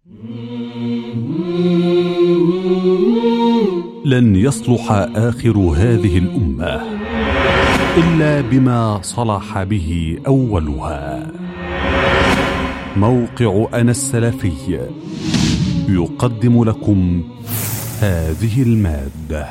لن يصلح آخر هذه الأمة إلا بما صلح به أولها موقع أنا السلفي يقدم لكم هذه المادة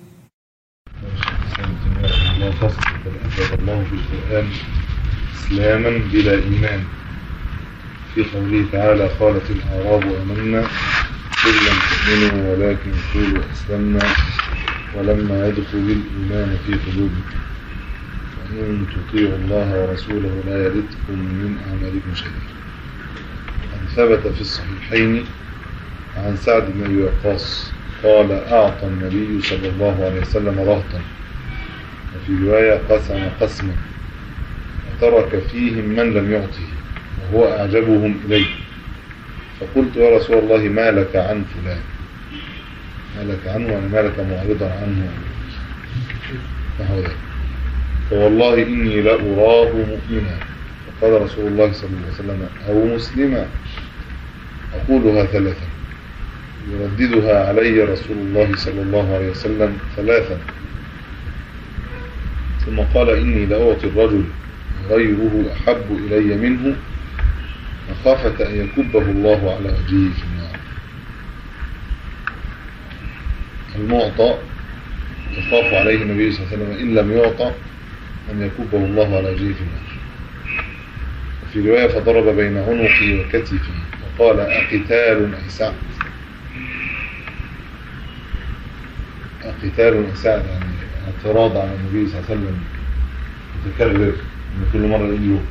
الله فصل قد أنزل الله في القرآن إسلاما بلا إيمان في قوله تعالى قالت الأعراب آمنا قل لم تؤمنوا ولكن قولوا أسلمنا ولما يدخل الإيمان في قلوبكم وإن تطيعوا الله ورسوله لا يردكم من أعمالكم شيئا قد ثبت في الصحيحين عن سعد بن أبي وقاص قال أعطى النبي صلى الله عليه وسلم رهطا وفي رواية قسم قسما وترك فيهم من لم يعطه وهو أعجبهم إليه فقلت يا رسول الله ما لك عن فلان ما لك عنه يعني ما لك معرضا عنه نحو ذلك فوالله إني لأراه مؤمنا فقال رسول الله صلى الله عليه وسلم أو مسلما أقولها ثلاثا يرددها علي رسول الله صلى الله عليه وسلم ثلاثا ثم قال إني لأعطي الرجل غيره أحب إلي منه مخافة أن يكبه الله على وجهه في النار المعطى يخاف عليه النبي صلى الله عليه وسلم إن لم يعطى أن يكبه الله على وجهه في النار وفي رواية فضرب بين عنقي وكتفي وقال أقتال أي سعد أقتال أي سعد يعني اعتراض على النبي صلى الله عليه وسلم متكرر ان كل مرة يقول له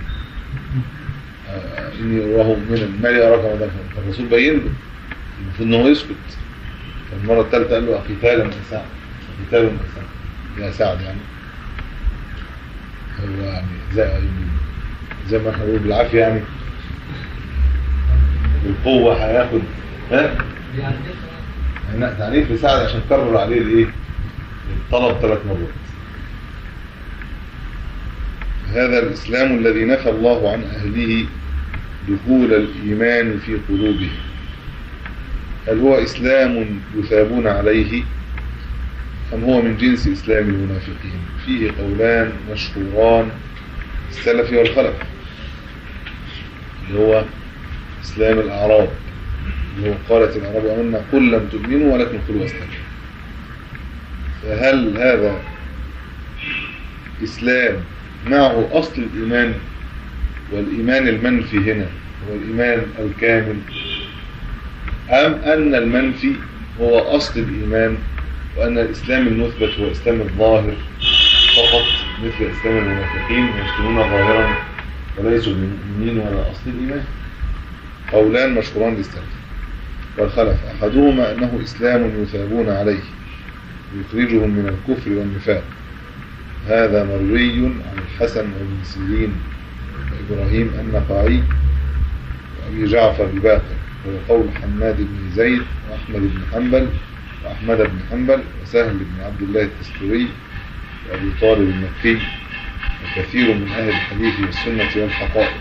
إني أراه مؤمنا ما لي أراك مدى فالرسول بين له المفروض إن هو يسكت فالمرة الثالثة قال له قتالا يا سعد قتالا يا سعد يا سعد يعني هو يعني زي زي ما احنا بنقول بالعافية يعني بالقوة هياخد ها يعني تعريف لسعد عشان كرر عليه الايه الطلب ثلاث مرات هذا الإسلام الذي نفى الله عن أهله دخول الإيمان في قلوبهم هل هو إسلام يثابون عليه أم هو من جنس إسلام المنافقين فيه قولان مشهوران السلف والخلف اللي هو إسلام الأعراب اللي هو قالت الأعراب أمنا قل لم تؤمنوا ولكن قلوا أسلموا فهل هذا إسلام معه أصل الإيمان والإيمان المنفي هنا هو الإيمان الكامل أم أن المنفي هو أصل الإيمان وأن الإسلام المثبت هو إسلام الظاهر فقط مثل إسلام المنافقين يسلمون ظاهرا وليسوا المؤمنين ولا أصل الإيمان قولان مشهوران للسلف والخلف أحدهما أنه إسلام يثابون عليه يخرجهم من الكفر والنفاق هذا مروي عن الحسن وابن سيرين وإبراهيم النقعي وأبي جعفر الباقر وهو قول حماد بن زيد وأحمد بن حنبل وأحمد بن حنبل وسهل بن عبد الله التستوري وأبي طالب المكي وكثير من أهل الحديث والسنة والحقائق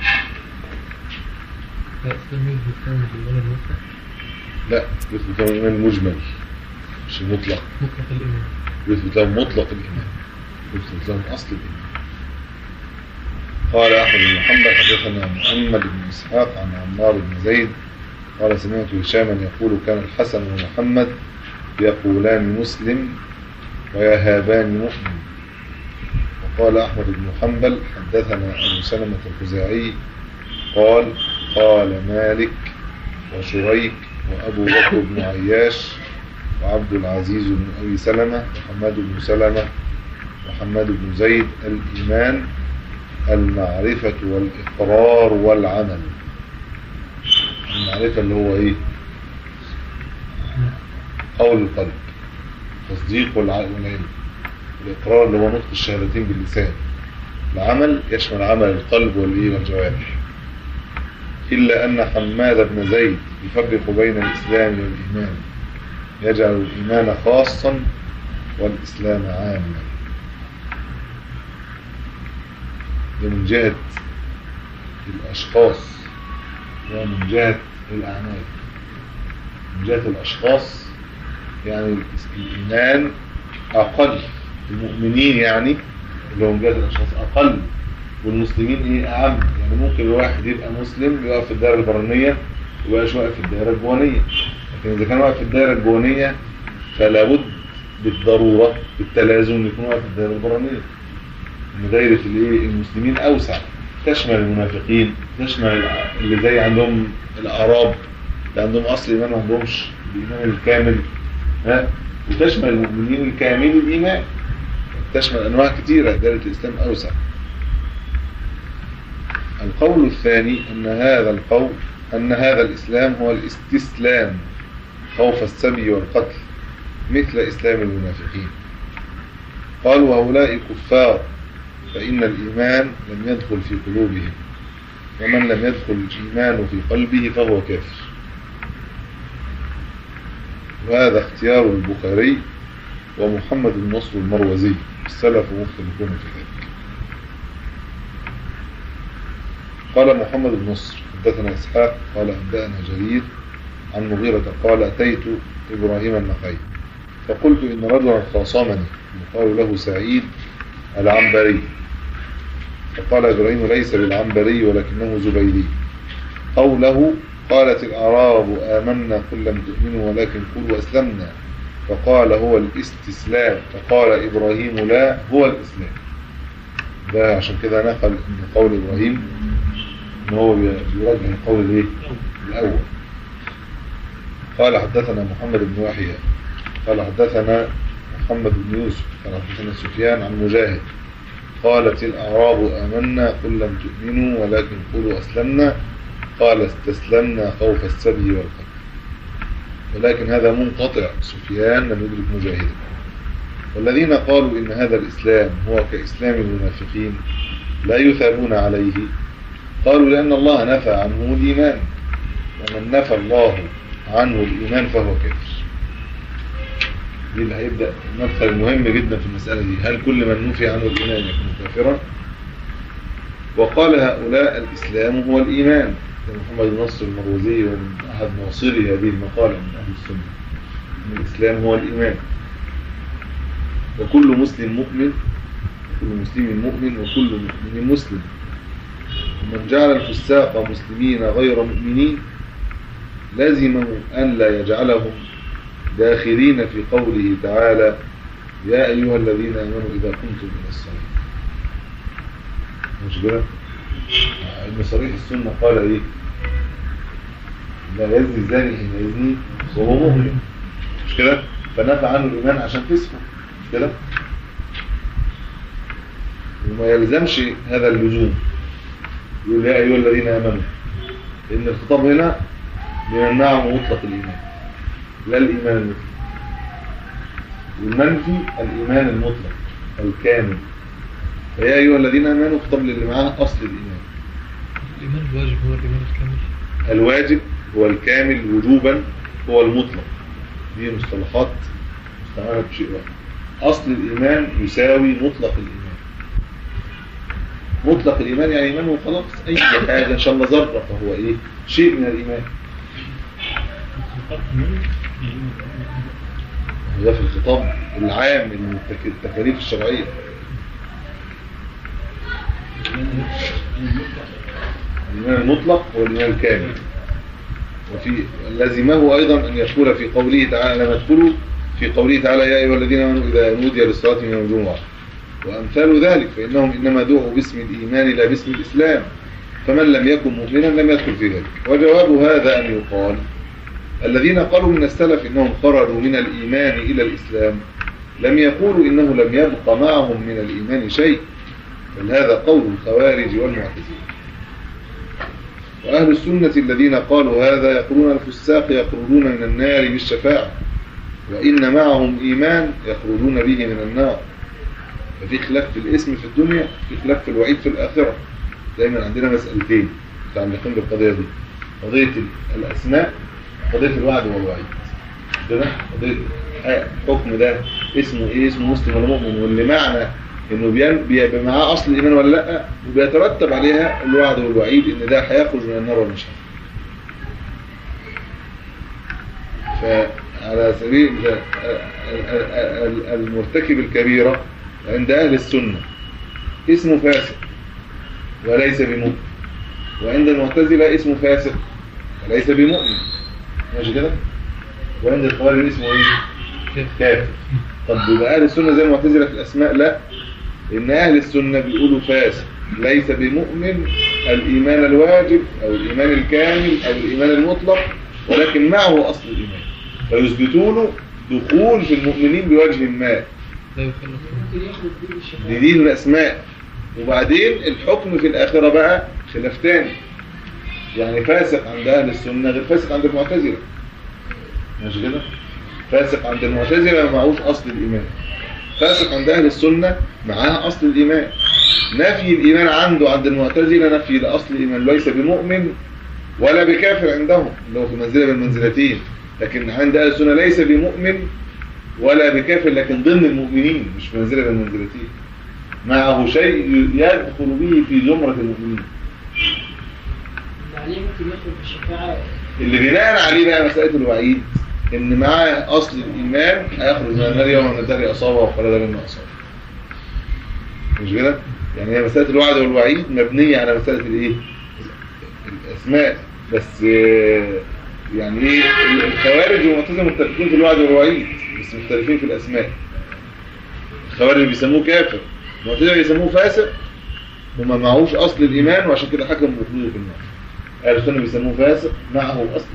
لا يثبت لهم الإيمان المجمل مش المطلق مطلق الإيمان يثبت لهم مطلق الإيمان يثبت لهم أصل الإيمان قال أحمد بن محمد حدثنا محمد بن إسحاق عن عمار بن زيد قال سمعت هشاما يقول كان الحسن ومحمد يقولان مسلم ويهابان مؤمن وقال أحمد بن حنبل حدثنا أبو سلمة الخزاعي قال قال مالك وشريك وأبو بكر بن عياش وعبد العزيز بن أبي سلمة وحماد بن سلمة وحماد بن زيد الإيمان المعرفة والإقرار والعمل المعرفة اللي هو إيه قول القلب تصديق والعلم الإقرار اللي هو نطق الشهادتين باللسان العمل يشمل عمل القلب والإيه والجوارح إلا أن حماد بن زيد يفرق بين الإسلام والإيمان يجعل الإيمان خاصا والإسلام عاما ده من جهة الأشخاص ومن جهة الأعمال من جهة الأشخاص يعني الإيمان أقل المؤمنين يعني اللي هم جهة الأشخاص أقل والمسلمين إيه أعم يعني ممكن الواحد يبقى مسلم يقف في الدائرة البرانية ويبقاش واقف في الدائرة الجوانية لكن إذا كان واقف في الدائرة الجوانية فلا بد بالضرورة بالتلازم يكون واقف في الدائرة البرانية إن دايرة الإيه المسلمين أوسع تشمل المنافقين تشمل اللي زي عندهم الأعراب اللي عندهم أصل إيمان ما عندهمش الإيمان الكامل ها وتشمل المؤمنين الكامل الإيمان تشمل أنواع كثيرة دائرة الإسلام أوسع القول الثاني أن هذا القول أن هذا الإسلام هو الاستسلام خوف السبي والقتل مثل إسلام المنافقين قال وهؤلاء كفار فإن الإيمان لم يدخل في قلوبهم ومن لم يدخل الإيمان في قلبه فهو كافر وهذا اختيار البخاري ومحمد النصر المروزي السلف مختلفون في ذلك قال محمد النصر حدثنا إسحاق قال أنبأنا جرير عن مغيرة قال أتيت إبراهيم النخعي فقلت إن رجلا خاصمني يقال له سعيد العنبري فقال إبراهيم ليس بالعنبري ولكنه زبيدي قوله قالت الأعراب آمنا قل لم تؤمنوا ولكن قلوا أسلمنا فقال هو الاستسلام فقال إبراهيم لا هو الإسلام ده عشان كده نقل ان قول إبراهيم ان هو بيراجع القول الايه الأول قال حدثنا محمد بن وحيى قال حدثنا محمد بن يوسف قال حدثنا سفيان عن مجاهد قالت الأعراب آمنا قل لم تؤمنوا ولكن قولوا أسلمنا قال استسلمنا خوف السبي والقتل ولكن هذا منقطع سفيان لم يدرك مجاهدا والذين قالوا إن هذا الإسلام هو كإسلام المنافقين لا يثابون عليه قالوا لأن الله نفى عنه الإيمان ومن نفى الله عنه الإيمان فهو كافر يبقى هيبدأ المدخل المهم جدا في المسألة دي هل كل من نفي عنه الإيمان يكون كافرا وقال هؤلاء الإسلام هو الإيمان محمد النصر المروزي ومن أحد ناصري هذه المقالة من أهل السنة أن الإسلام هو الإيمان وكل مسلم مؤمن وكل مسلم مؤمن وكل مؤمن مسلم ومن جعل الفساق مسلمين غير مؤمنين لازمه أن لا يجعلهم داخلين في قوله تعالى يا أيها الذين آمنوا إذا كنتم من الصلاة مش كده؟ ابن صريح السنة قال ايه لا يزني الزاني حين يزني وهو مؤمن مش كده فنفى عنه الإيمان عشان فسقه مش كده وما يلزمش هذا اللزوم يقول يا أيها الذين آمنوا إن الخطاب هنا بيمنعه مطلق الإيمان لا الإيمان المطلق والمنفي الإيمان المطلق الكامل فيا أيها الذين آمنوا خطاب للي معاه أصل الإيمان الإيمان الواجب هو الإيمان الكامل الواجب هو الكامل وجوبا هو المطلق دي مصطلحات مستعملة بشيء واحد أصل الإيمان يساوي مطلق الإيمان مطلق الإيمان يعني إيمان وخلاص أي حاجة إن شاء الله ذرة فهو إيه شيء من الإيمان ده في الخطاب العام من التك- التكاليف الشرعية الإيمان المطلق هو الإيمان الكامل وفي لازمه أيضا أن يقول في قوله تعالى لما تقولوا في قوله تعالى يا أيها الذين آمنوا إذا نودي للصلاة من يوم الجمعة وأمثال ذلك فإنهم إنما دعوا باسم الإيمان لا باسم الإسلام فمن لم يكن مؤمنا لم يدخل في ذلك وجواب هذا أن يقال الذين قالوا من السلف إنهم خرجوا من الإيمان إلى الإسلام لم يقولوا إنه لم يبق معهم من الإيمان شيء بل هذا قول الخوارج والمعتزلة وأهل السنة الذين قالوا هذا يقولون الفساق يخرجون من النار بالشفاعة وإن معهم إيمان يخرجون به من النار ففي خلاف في الاسم في الدنيا في خلاف في الوعيد في الآخرة دايما عندنا مسألتين متعلقين بالقضية دي قضية الأسماء قضية الوعد والوعيد كده قضية الحكم ده اسمه ايه اسمه مسلم ولا مؤمن واللي معنى انه بين- بيبقى معاه اصل الايمان ولا لا وبيترتب عليها الوعد والوعيد ان ده هيخرج من النار ولا مش هيخرج فعلى سبيل ال- ال- ال- المرتكب الكبيرة عند أهل السنة اسمه فاسق وليس بمؤمن وعند المعتزلة اسمه فاسق وليس بمؤمن ماشي كده وعند الخوارج اسمه ايه كافر طب يبقى اهل السنه زي المعتزله في الاسماء لا ان اهل السنه بيقولوا فاسق ليس بمؤمن الايمان الواجب او الايمان الكامل او الايمان المطلق ولكن معه اصل الايمان فيثبتوا له دخول في المؤمنين بوجه ما لا يكلف دي دي الاسماء وبعدين الحكم في الاخره بقى خلاف تاني يعني فاسق عند اهل السنه غير فاسق عند المعتزله مش كده فاسق عند المعتزله ما معهوش اصل الايمان فاسق عند اهل السنه معاه اصل الايمان نفي الايمان عنده عند المعتزله نفي لاصل الايمان ليس بمؤمن ولا بكافر عندهم اللي هو في منزله من المنزلتين لكن عند اهل السنه ليس بمؤمن ولا بكافر لكن ضمن المؤمنين مش في منزله من المنزلتين معه شيء يدخل به في زمره المؤمنين يعني ممكن يدخل في الشفاعة اللي بناء عليه بقى مسألة الوعيد ان معاه اصل الايمان هيخرج من النار يوم ان الدار اصابه وخلد مما اصابه مش كده يعني هي مسألة الوعد والوعيد مبنية على مسألة الايه الاسماء بس آه، يعني ايه الخوارج والمعتزله متفقين في الوعد والوعيد بس مختلفين في الاسماء الخوارج بيسموه كافر المعتزله بيسموه فاسق وما معهوش اصل الايمان وعشان كده حكم بخلوده في النار اهل السنه بيسموه فاسق معه اصل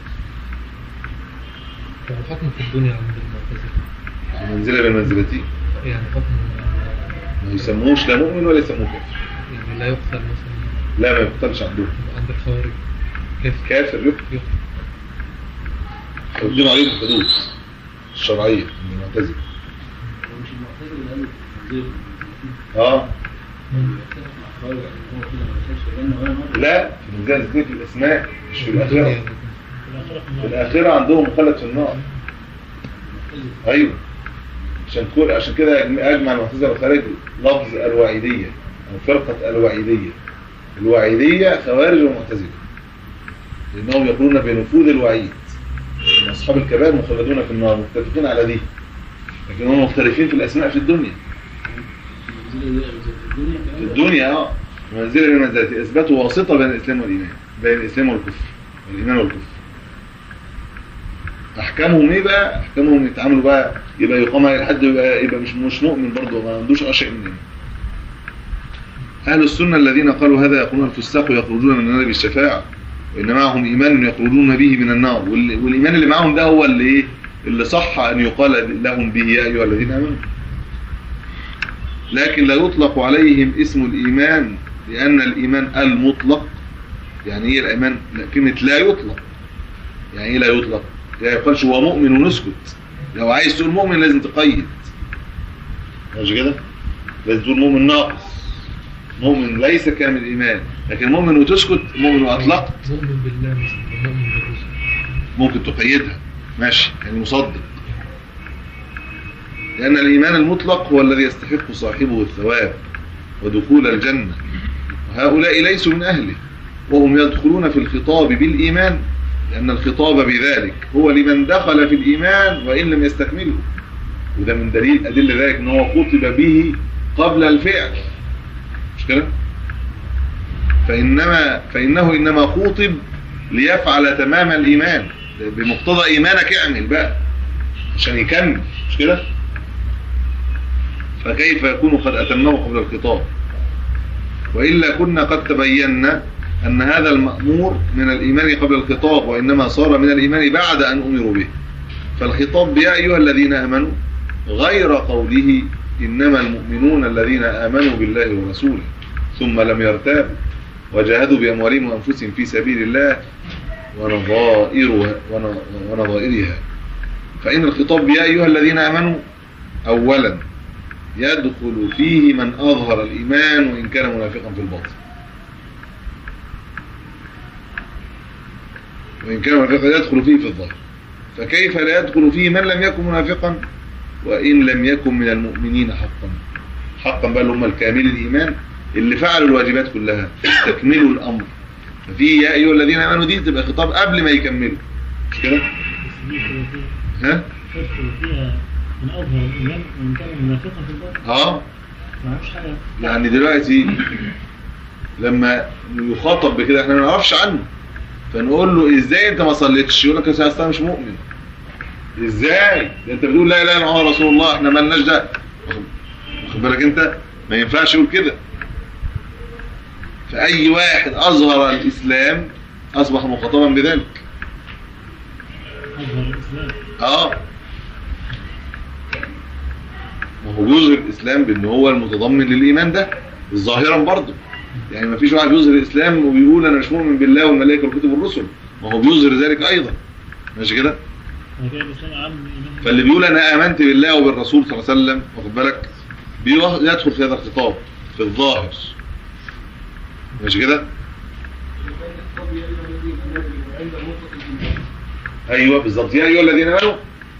طب الحكم في الدنيا عند المعتزلة منزله بالمنزلتين يعني حكم ما يسموهوش لا مؤمن ولا يسموه كافر يعني لا يقتل مثلا لا ما يقتلش عندهم عند الخوارج كيف كافر يقتل يقتل يقدم عليه الحدود الشرعيه من المعتزله ومش المعتزلة اللي قالوا في اه يختلف مع الخارج يعني هو كده ما دخلش الجنة ولا نار لا في منزله الاثنين في الاسماء مش في الدنيا الاخره في الاخره عندهم مخلد في النار ايوه عشان كل عشان كده اجمع المعتزله والخارج لفظ الوعيديه او فرقه الوعيديه الوعيديه خوارج ومعتزله لانهم يقولون بنفوذ الوعيد ان اصحاب الكبائر مخلدون في النار متفقين على دي لكن هم مختلفين في الاسماء في الدنيا المنزلة دي في الدنيا في كمان الدنيا اه منزله بمنزله اثبتوا واسطه بين الاسلام والايمان بين الاسلام والكفر الايمان والكفر احكامهم ايه بقى احكامهم يتعاملوا بقى يبقى يقام على حد يبقى, يبقى مش مش مؤمن برضه ما عندوش اشياء من الإيمان. اهل السنه الذين قالوا هذا يقولون الفساق يخرجون من النار بالشفاعه وان معهم ايمان يخرجون به من النار وال- والايمان اللي معهم ده هو اللي ايه اللي صح ان يقال لهم به يا ايها الذين امنوا لكن لا يطلق عليهم اسم الإيمان لأن الإيمان المطلق يعني إيه الإيمان لا، كلمة لا يطلق يعني إيه لا يطلق لا يقالش هو مؤمن ونسكت لو عايز تقول مؤمن لازم تقيد مش كده لازم تقول مؤمن ناقص مؤمن ليس كامل الإيمان لكن مؤمن وتسكت مؤمن وأطلقت مؤمن بالله مثلا مؤمن بالرسل ممكن تقيدها ماشي يعني مصدق لأن الإيمان المطلق هو الذي يستحق صاحبه الثواب ودخول الجنة وهؤلاء ليسوا من أهله وهم يدخلون في الخطاب بالإيمان لأن الخطاب بذلك هو لمن دخل في الإيمان وإن لم يستكمله وده من دليل أدل ذلك أنه خطب به قبل الفعل مش كده؟ فإنما فإنه إنما خوطب ليفعل تمام الإيمان بمقتضى إيمانك اعمل بقى عشان يكمل مش كده فكيف يكون قد أتمه قبل الخطاب وإلا كنا قد تبينا أن هذا المأمور من الإيمان قبل الخطاب وإنما صار من الإيمان بعد أن أمروا به فالخطاب يا أيها الذين آمنوا غير قوله إنما المؤمنون الذين آمنوا بالله ورسوله ثم لم يرتابوا وجاهدوا بأموالهم وأنفسهم في سبيل الله ونظائرها ون- ونظائرها فإن الخطاب يا أيها الذين آمنوا أولا يدخل فيه من أظهر الإيمان وإن كان منافقا في الباطن وإن كان منافقا يدخل فيه في الظاهر فكيف لا يدخل فيه من لم يكن منافقا وإن لم يكن من المؤمنين حقا حقا بقى اللي هم الكامل الإيمان اللي فعلوا الواجبات كلها استكملوا الأمر ففي يا أيها الذين آمنوا دي تبقى خطاب قبل ما يكملوا مش كده؟ دي ثلاثية ها تدخل فيها من أظهر الإيمان وإن كان منافقا في الباطن اه ما عرفش حاجة يعني دلوقتي لما يخاطب بكده احنا ما نعرفش عنه فنقول له ازاي انت ما صليتش يقول لك يا اصلا مش مؤمن ازاي ده انت بتقول لا اله الا الله رسول الله احنا مالناش ده واخد- واخد بالك انت ما ينفعش يقول كده فاي واحد اظهر الاسلام اصبح مخاطبا بذلك أظهر الإسلام اه ما هو بيظهر الاسلام بان هو المتضمن للايمان ده ظاهرا برضه يعني ما فيش واحد يظهر الاسلام وبيقول انا مش مؤمن بالله والملائكه والكتب والرسل ما هو بيظهر ذلك ايضا ماشي كده وكان الإسلام عام من الإيمان فاللي بيقول انا امنت بالله وبالرسول صلى الله عليه وسلم واخد بالك بيوه- يدخل في هذا الخطاب في الظاهر ماشي كده ايوه بالظبط يا ايها الذين امنوا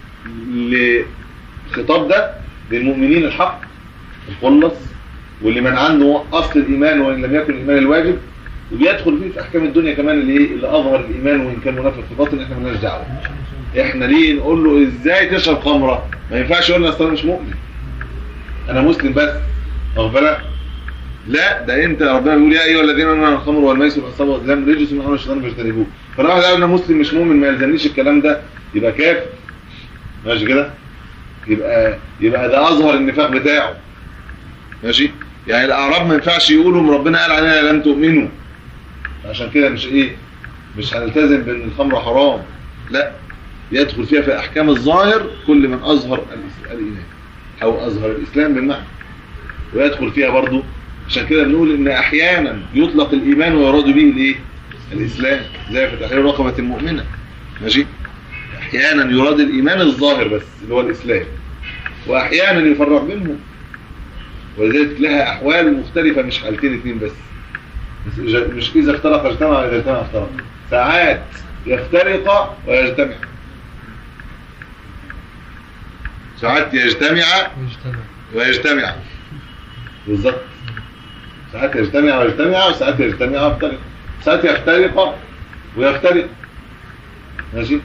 الخطاب ده للمؤمنين الحق الخلص واللي من عنده اصل الايمان وان لم يكن الايمان الواجب وبيدخل فيه في احكام الدنيا كمان اللي ايه اللي اظهر الايمان وان كان منافق في باطن احنا مالناش دعوه احنا ليه نقول له ازاي تشرب خمره ما ينفعش يقول لنا اصل انا مش مؤمن انا مسلم بس واخد بالك لا ده انت ربنا بيقول يا ايها الذين امنوا الخمر والميسر والانصاب والازلام رجس من عمل الشيطان فاجتنبوه فلو واحد قال انا مسلم مش مؤمن ما يلزمنيش الكلام ده يبقى كافر ماشي كده يبقى يبقى ده اظهر النفاق بتاعه ماشي يعني الاعراب ما ينفعش يقولوا ربنا قال علينا لم تؤمنوا عشان كده مش ايه مش هنلتزم بان الخمر حرام لا يدخل فيها في احكام الظاهر كل من اظهر الإس- الايمان او اظهر الاسلام بالمعنى ويدخل فيها برضو عشان كده بنقول ان احيانا يطلق الايمان ويراد به الايه الاسلام زي في تحرير رقبه المؤمنه ماشي احيانا يراد الايمان الظاهر بس اللي هو الاسلام واحيانا يفرق بينهم ولذلك لها احوال مختلفه مش حالتين اتنين بس مش- مش اذا اختلف اجتمع اذا اجتمع افترق ساعات يفترق ويجتمع ساعات يجتمع ويجتمع ويجتمع بالظبط ساعات يجتمع ويجتمع وساعات يجتمع ويفترق ساعات يفترق ويفترق ماشي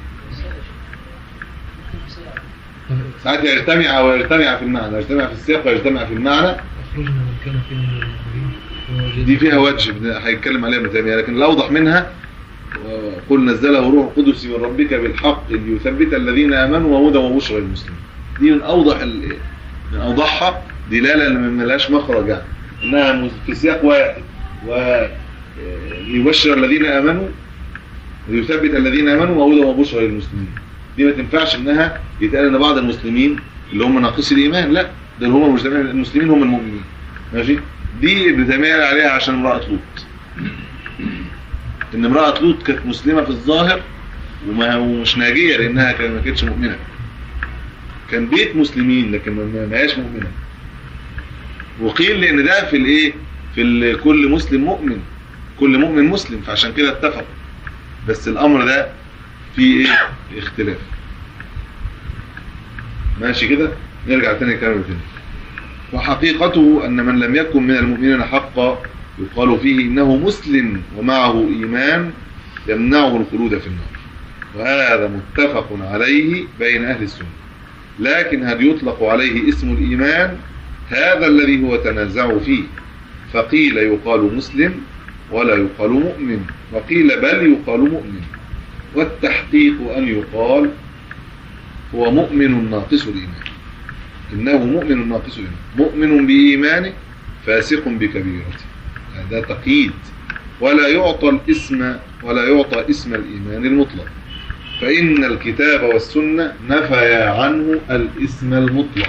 ساعات يجتمع ويجتمع في المعنى يجتمع في السياق ويجتمع في المعنى أخرجنا من كان فيه من المؤمنين ووجدنا دي فيها وجه ابن- هيتكلم عليها ابن تيميه لكن الاوضح منها قل نزله روح القدس من ربك بالحق ليثبت الذين امنوا وهدى وبشرى للمسلمين دي من اوضح ال- من اوضحها دلاله اللي ما لهاش مخرج يعني انها مز- في سياق واحد ويبشر الذين امنوا ويثبت الذين امنوا وهدى وبشرى للمسلمين دي ما تنفعش انها يتقال ان بعض المسلمين اللي هم ناقصي الايمان لا ده هم المسلمين المسلمين هم المؤمنين ماشي دي ابن تيميه قال عليها عشان امراه لوط ان امراه لوط كانت مسلمه في الظاهر وما ومش ناجيه لانها كان- ما كانتش مؤمنه كان بيت مسلمين لكن ما ما هياش مؤمنه وقيل لان ده في الايه في ال- كل مسلم مؤمن كل مؤمن مسلم فعشان كده اتفق بس الامر ده فيه ايه اختلاف ماشي كده نرجع تاني نكمل تاني وحقيقته أن من لم يكن من المؤمنين حقا يقال فيه إنه مسلم ومعه إيمان يمنعه الخلود في النار وهذا متفق عليه بين أهل السنة لكن هل يطلق عليه اسم الإيمان هذا الذي هو تنازع فيه فقيل يقال مسلم ولا يقال مؤمن وقيل بل يقال مؤمن والتحقيق أن يقال هو مؤمن ناقص الإيمان إنه مؤمن ناقص الإيمان مؤمن بإيمانه فاسق بكبيرته هذا تقييد ولا يعطى الاسم ولا يعطى اسم الإيمان المطلق فإن الكتاب والسنة نفيا عنه الاسم المطلق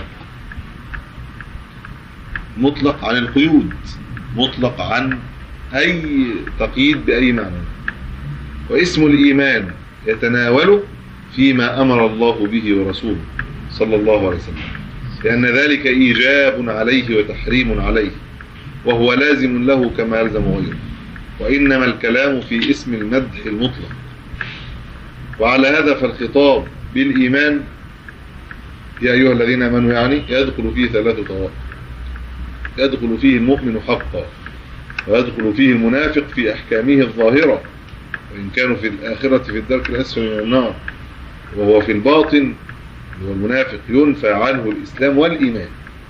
مطلق عن القيود مطلق عن أي تقييد بأي معنى واسم الإيمان يتناول فيما أمر الله به ورسوله صلى الله عليه وسلم لأن ذلك إيجاب عليه وتحريم عليه وهو لازم له كما يلزم غيره وإنما الكلام في اسم المدح المطلق وعلى هذا فالخطاب بالإيمان يا أيها الذين آمنوا يعني يدخل فيه ثلاثة طوائف يدخل فيه المؤمن حقا ويدخل فيه المنافق في أحكامه الظاهرة وإن كانوا في الآخرة في الدرك الأسفل من النار وهو في الباطن اللي هو المنافق ينفى عنه الإسلام والإيمان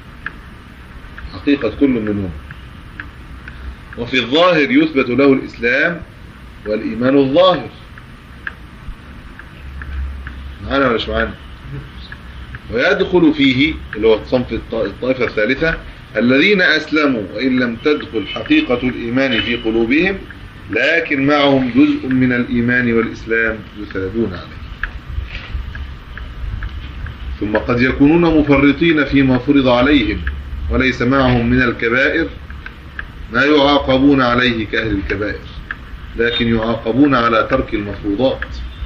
حقيقة كل منهم وفي الظاهر يثبت له الإسلام والإيمان الظاهر معانا ولا مش معانا ويدخل فيه اللي هو صنف الط- الطائفة الثالثة الذين أسلموا وإن لم تدخل حقيقة الإيمان في قلوبهم لكن معهم جزء من الإيمان والإسلام يثابون عليه ثم قد يكونون مفرطين فيما فرض عليهم وليس معهم من الكبائر ما يعاقبون عليه كأهل الكبائر لكن يعاقبون على ترك المفروضات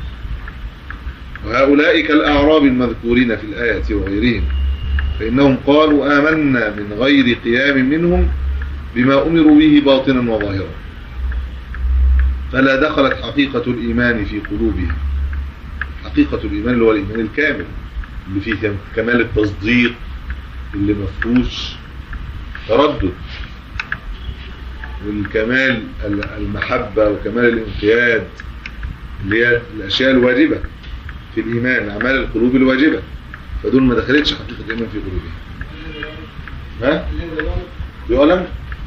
وهؤلاء كالأعراب المذكورين في الآية وغيرهم فإنهم قالوا آمنا من غير قيام منهم بما أمروا به باطنا وظاهرا فلا دخلت حقيقة الإيمان في قلوبهم حقيقة الإيمان اللي هو الإيمان الكامل اللي فيه كم- كمال التصديق اللي مفهوش تردد والكمال ال- المحبة وكمال الانقياد اللي هي الأشياء الواجبة في الإيمان أعمال القلوب الواجبة فدول ما دخلتش حقيقة الإيمان في قلوبهم ها؟ يعلم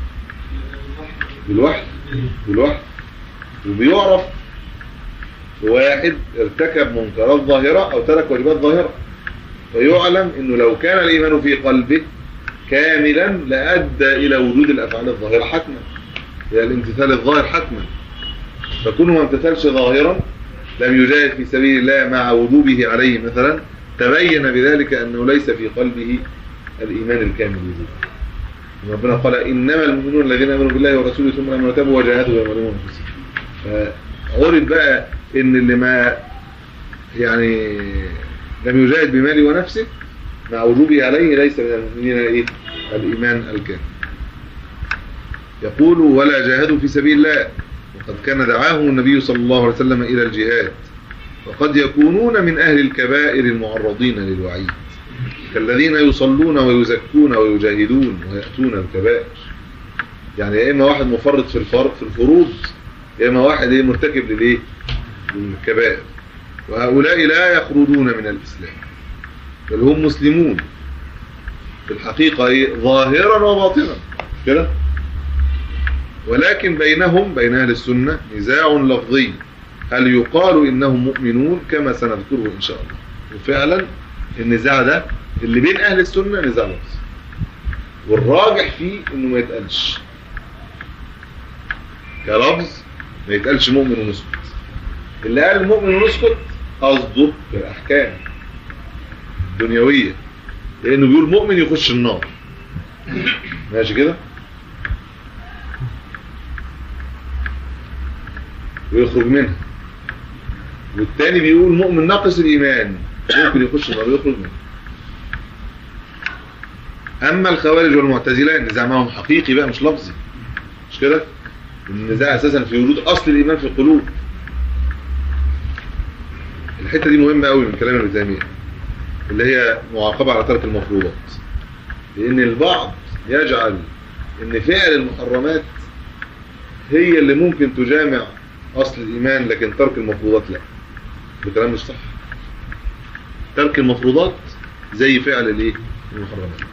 بالوحي بالوحي وبيعرف واحد ارتكب منكرات ظاهرة أو ترك واجبات ظاهرة فيعلم أنه لو كان الإيمان في قلبه كاملا لأدى إلى وجود الأفعال الظاهرة حتما هي الامتثال الظاهر حتما فكونه ما امتثلش ظاهرا لم يجاهد في سبيل الله مع وجوبه عليه مثلا تبين بذلك أنه ليس في قلبه الإيمان الكامل وجودا ربنا قال إنما المؤمنون الذين آمنوا بالله ورسوله ثم لم يرتابوا وجاهدوا بأموالهم وأنفسهم فعرف بقى إن اللي ما يعني لم يجاهد بماله ونفسه مع وجوبه عليه ليس من المؤمنين إيه؟ الإيمان الكامل يقول ولا جاهدوا في سبيل الله وقد كان دعاهم النبي صلى الله عليه وسلم إلى الجهاد وقد يكونون من أهل الكبائر المعرضين للوعيد كالذين يصلون ويزكون ويجاهدون ويأتون الكبائر يعني يا إما واحد مفرط في الفرق في الفروض يا إما واحد إيه مرتكب للإيه للكبائر وهؤلاء لا يخرجون من الإسلام بل هم مسلمون في الحقيقة إيه ظاهرا وباطنا كده ولكن بينهم بين أهل السنة نزاع لفظي هل يقال إنهم مؤمنون كما سنذكره إن شاء الله وفعلا النزاع ده اللي بين أهل السنة نزاع لفظي والراجح فيه إنه ما يتقالش كلفظ ما يتقالش مؤمن ونسكت اللي قال مؤمن ونسكت قصده في الأحكام الدنيوية لأنه بيقول مؤمن يخش النار ماشي كده ويخرج منها والتاني بيقول مؤمن ناقص الإيمان ممكن يخش النار ويخرج منها أما الخوارج والمعتزلة النزاع معهم حقيقي بقى مش لفظي مش كده النزاع أساسا في وجود أصل الإيمان في القلوب الحتة دي مهمة قوي من كلام ابن تيمية اللي هي معاقبة على ترك المفروضات لأن البعض يجعل أن فعل المحرمات هي اللي ممكن تجامع أصل الإيمان لكن ترك المفروضات لا ده كلام مش صح ترك المفروضات زي فعل الايه المحرمات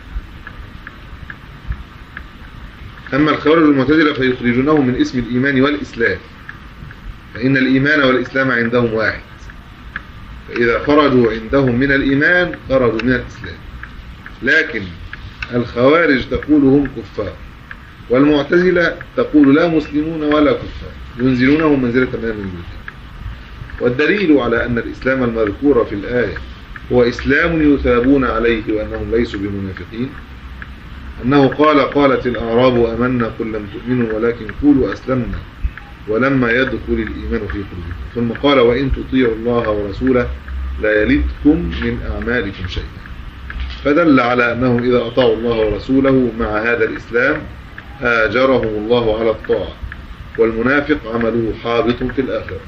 أما الخوارج والمعتزلة فيخرجونهم من اسم الإيمان والإسلام فإن الإيمان والإسلام عندهم واحد فإذا خرجوا عندهم من الإيمان خرجوا من الإسلام لكن الخوارج تقول هم كفار والمعتزلة تقول لا مسلمون ولا كفار ينزلونهم منزلة من المنزلة والدليل على أن الإسلام المذكور في الآية هو إسلام يثابون عليه وأنهم ليسوا بمنافقين أنه قال قالت الأعراب أمنا قل لم تؤمنوا ولكن قولوا أسلمنا ولما يدخل الإيمان في قلوبكم ثم قال وإن تطيعوا الله ورسوله لا يلدكم من أعمالكم شيئا فدل على أنهم إذا أطاعوا الله ورسوله مع هذا الإسلام آجرهم الله على الطاعة والمنافق عمله حابط في الآخرة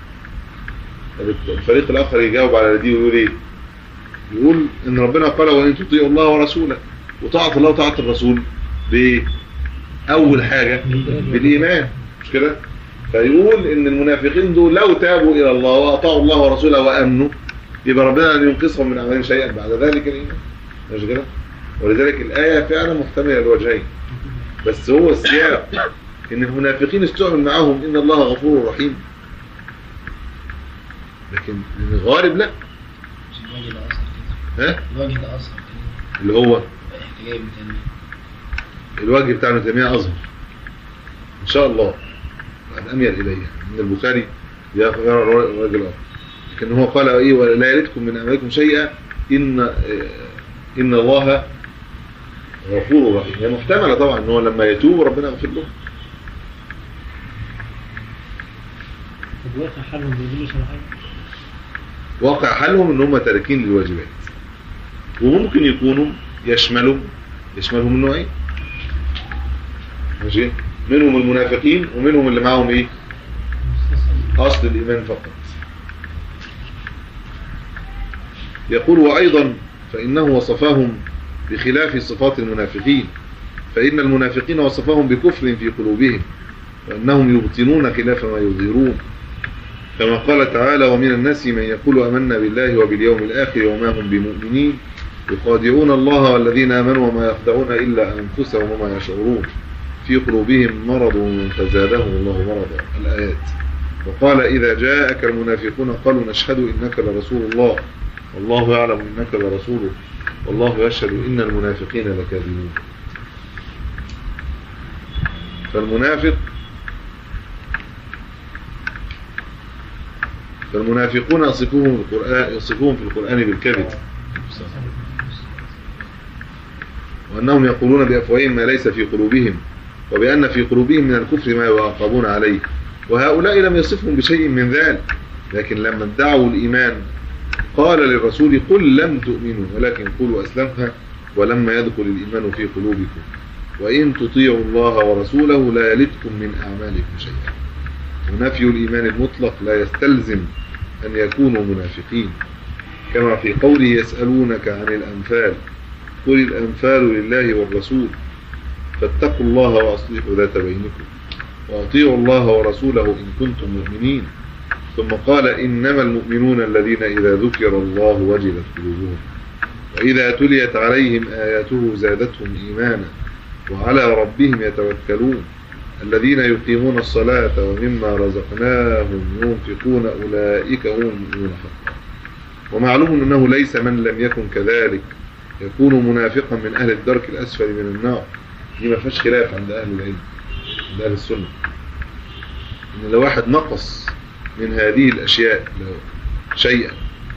الفريق الآخر يجاوب على دي ويقول إيه يقول إن ربنا قال وإن تطيعوا الله ورسوله وطاعة الله وطاعة الرسول بأول حاجة بالإيمان مش كده فيقول إن المنافقين دول لو تابوا إلى الله وأطاعوا الله ورسوله وأمنوا يبقى ربنا أن ينقصهم من أعمالهم شيئا بعد ذلك الإيمان مش كده ولذلك الآية فعلا محتملة الوجهين بس هو السياق إن المنافقين استعمل معهم إن الله غفور رحيم لكن الغالب لا مش الوجه ده اصلا كده ها الوجه ده اصلا كده اللي هو احتجاج ابن تيميه الوجه بتاع ابن تيميه أظهر إن شاء الله بعد أميل إليه من البخاري يرى الوجه الآخر لكن هو قال إيه ولا يلدكم من أمركم شيئا إن آه، إن الله غفور رحيم هي محتملة طبعا إن هو لما يتوب ربنا يغفر له طب واقع حالهم بيقولوا على حاجه واقع حالهم ان هم تاركين للواجبات وممكن يكونوا يشملوا يشملهم النوعين ماشي منهم المنافقين ومنهم اللي معاهم ايه اصل الايمان فقط يقول وايضا فانه وصفهم بخلاف صفات المنافقين فان المنافقين وصفهم بكفر في قلوبهم وانهم يبطنون خلاف ما يظهرون كما قال تعالى ومن الناس من يقول أمنا بالله وباليوم الآخر وما هم بمؤمنين يخادعون الله والذين آمنوا وما يخدعون إلا أنفسهم وما يشعرون في قلوبهم مرض فزادهم الله مرضا الآيات وقال إذا جاءك المنافقون قالوا نشهد إنك لرسول الله والله يعلم إنك لرسوله والله يشهد إن المنافقين لكاذبون فالمنافق فالمنافقون يصفوهم في القرآن يصفوهم في القرآن بالكذب وأنهم يقولون بأفواههم ما ليس في قلوبهم وبأن في قلوبهم من الكفر ما يعاقبون عليه وهؤلاء لم يصفهم بشيء من ذلك لكن لما ادعوا الإيمان قال للرسول قل لم تؤمنوا ولكن قولوا أسلمنا ولما يدخل الإيمان في قلوبكم وإن تطيعوا الله ورسوله لا يلدكم من أعمالكم شيئا ونفي الإيمان المطلق لا يستلزم أن يكونوا منافقين كما في قوله يسألونك عن الأنفال قل الأنفال لله والرسول فاتقوا الله وأصلحوا ذات بينكم وأطيعوا الله ورسوله إن كنتم مؤمنين ثم قال إنما المؤمنون الذين إذا ذكر الله وجلت قلوبهم وإذا تليت عليهم آياته زادتهم إيمانا وعلى ربهم يتوكلون الذين يقيمون الصلاة ومما رزقناهم ينفقون أولئك هم المؤمنون حقا ومعلوم أنه ليس من لم يكن كذلك يكون منافقا من أهل الدرك الأسفل من النار دي ما فيهاش خلاف عند أهل العلم عند أهل السنة إن لو واحد نقص من هذه الأشياء لو شيئا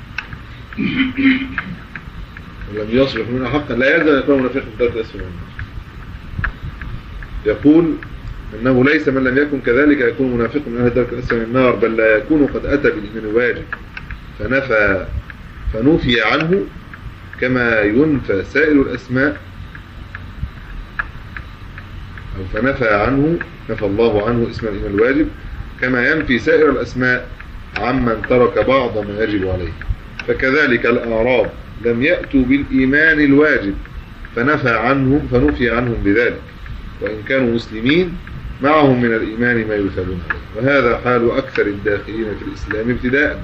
ولم يصبح منها حقا لا يلزم أن يكون منافقا في الدرك الأسفل من النار يقول أنه ليس من لم يكن كذلك يكون منافق من أهل الدرك الأسفل من النار بل لا يكون قد أتى بالإيمان الواجب فنفى فنفي عنه كما ينفى سائر الأسماء أو فنفى عنه نفى الله عنه اسم الإيمان الواجب كما ينفي سائر الأسماء عمن ترك بعض ما يجب عليه فكذلك الأعراب لم يأتوا بالإيمان الواجب فنفى عنهم فنفي عنهم بذلك وإن كانوا مسلمين معهم من الإيمان ما يثابون عليه وهذا حال أكثر الداخلين في الإسلام ابتداء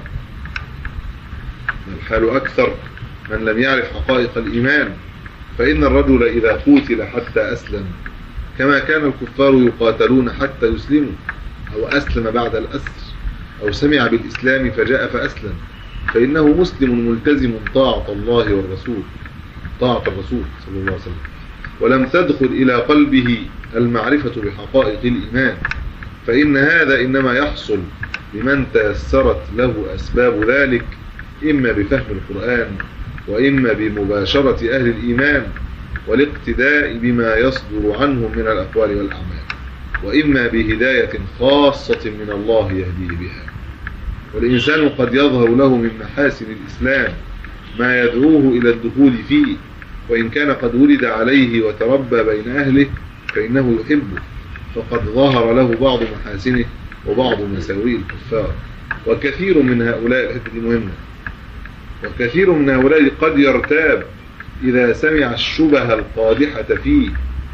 الحال أكثر من لم يعرف حقائق الإيمان فإن الرجل إذا قتل حتى أسلم كما كان الكفار يقاتلون حتى يسلموا أو أسلم بعد الأسر أو سمع بالإسلام فجاء فأسلم فإنه مسلم ملتزم طاعة الله والرسول طاعة الرسول صلى الله عليه وسلم ولم تدخل إلى قلبه المعرفة بحقائق الإيمان فإن هذا إنما يحصل لمن تيسرت له أسباب ذلك إما بفهم القرآن وإما بمباشرة أهل الإيمان والاقتداء بما يصدر عنهم من الأقوال والأعمال وإما بهداية خاصة من الله يهديه بها والإنسان قد يظهر له من محاسن الإسلام ما يدعوه إلى الدخول فيه وإن كان قد ولد عليه وتربى بين أهله فإنه يحبه فقد ظهر له بعض محاسنه وبعض مساوئ الكفار وكثير من هؤلاء الحته دي مهمة وكثير من هؤلاء قد يرتاب إذا سمع الشبه القادحة فيه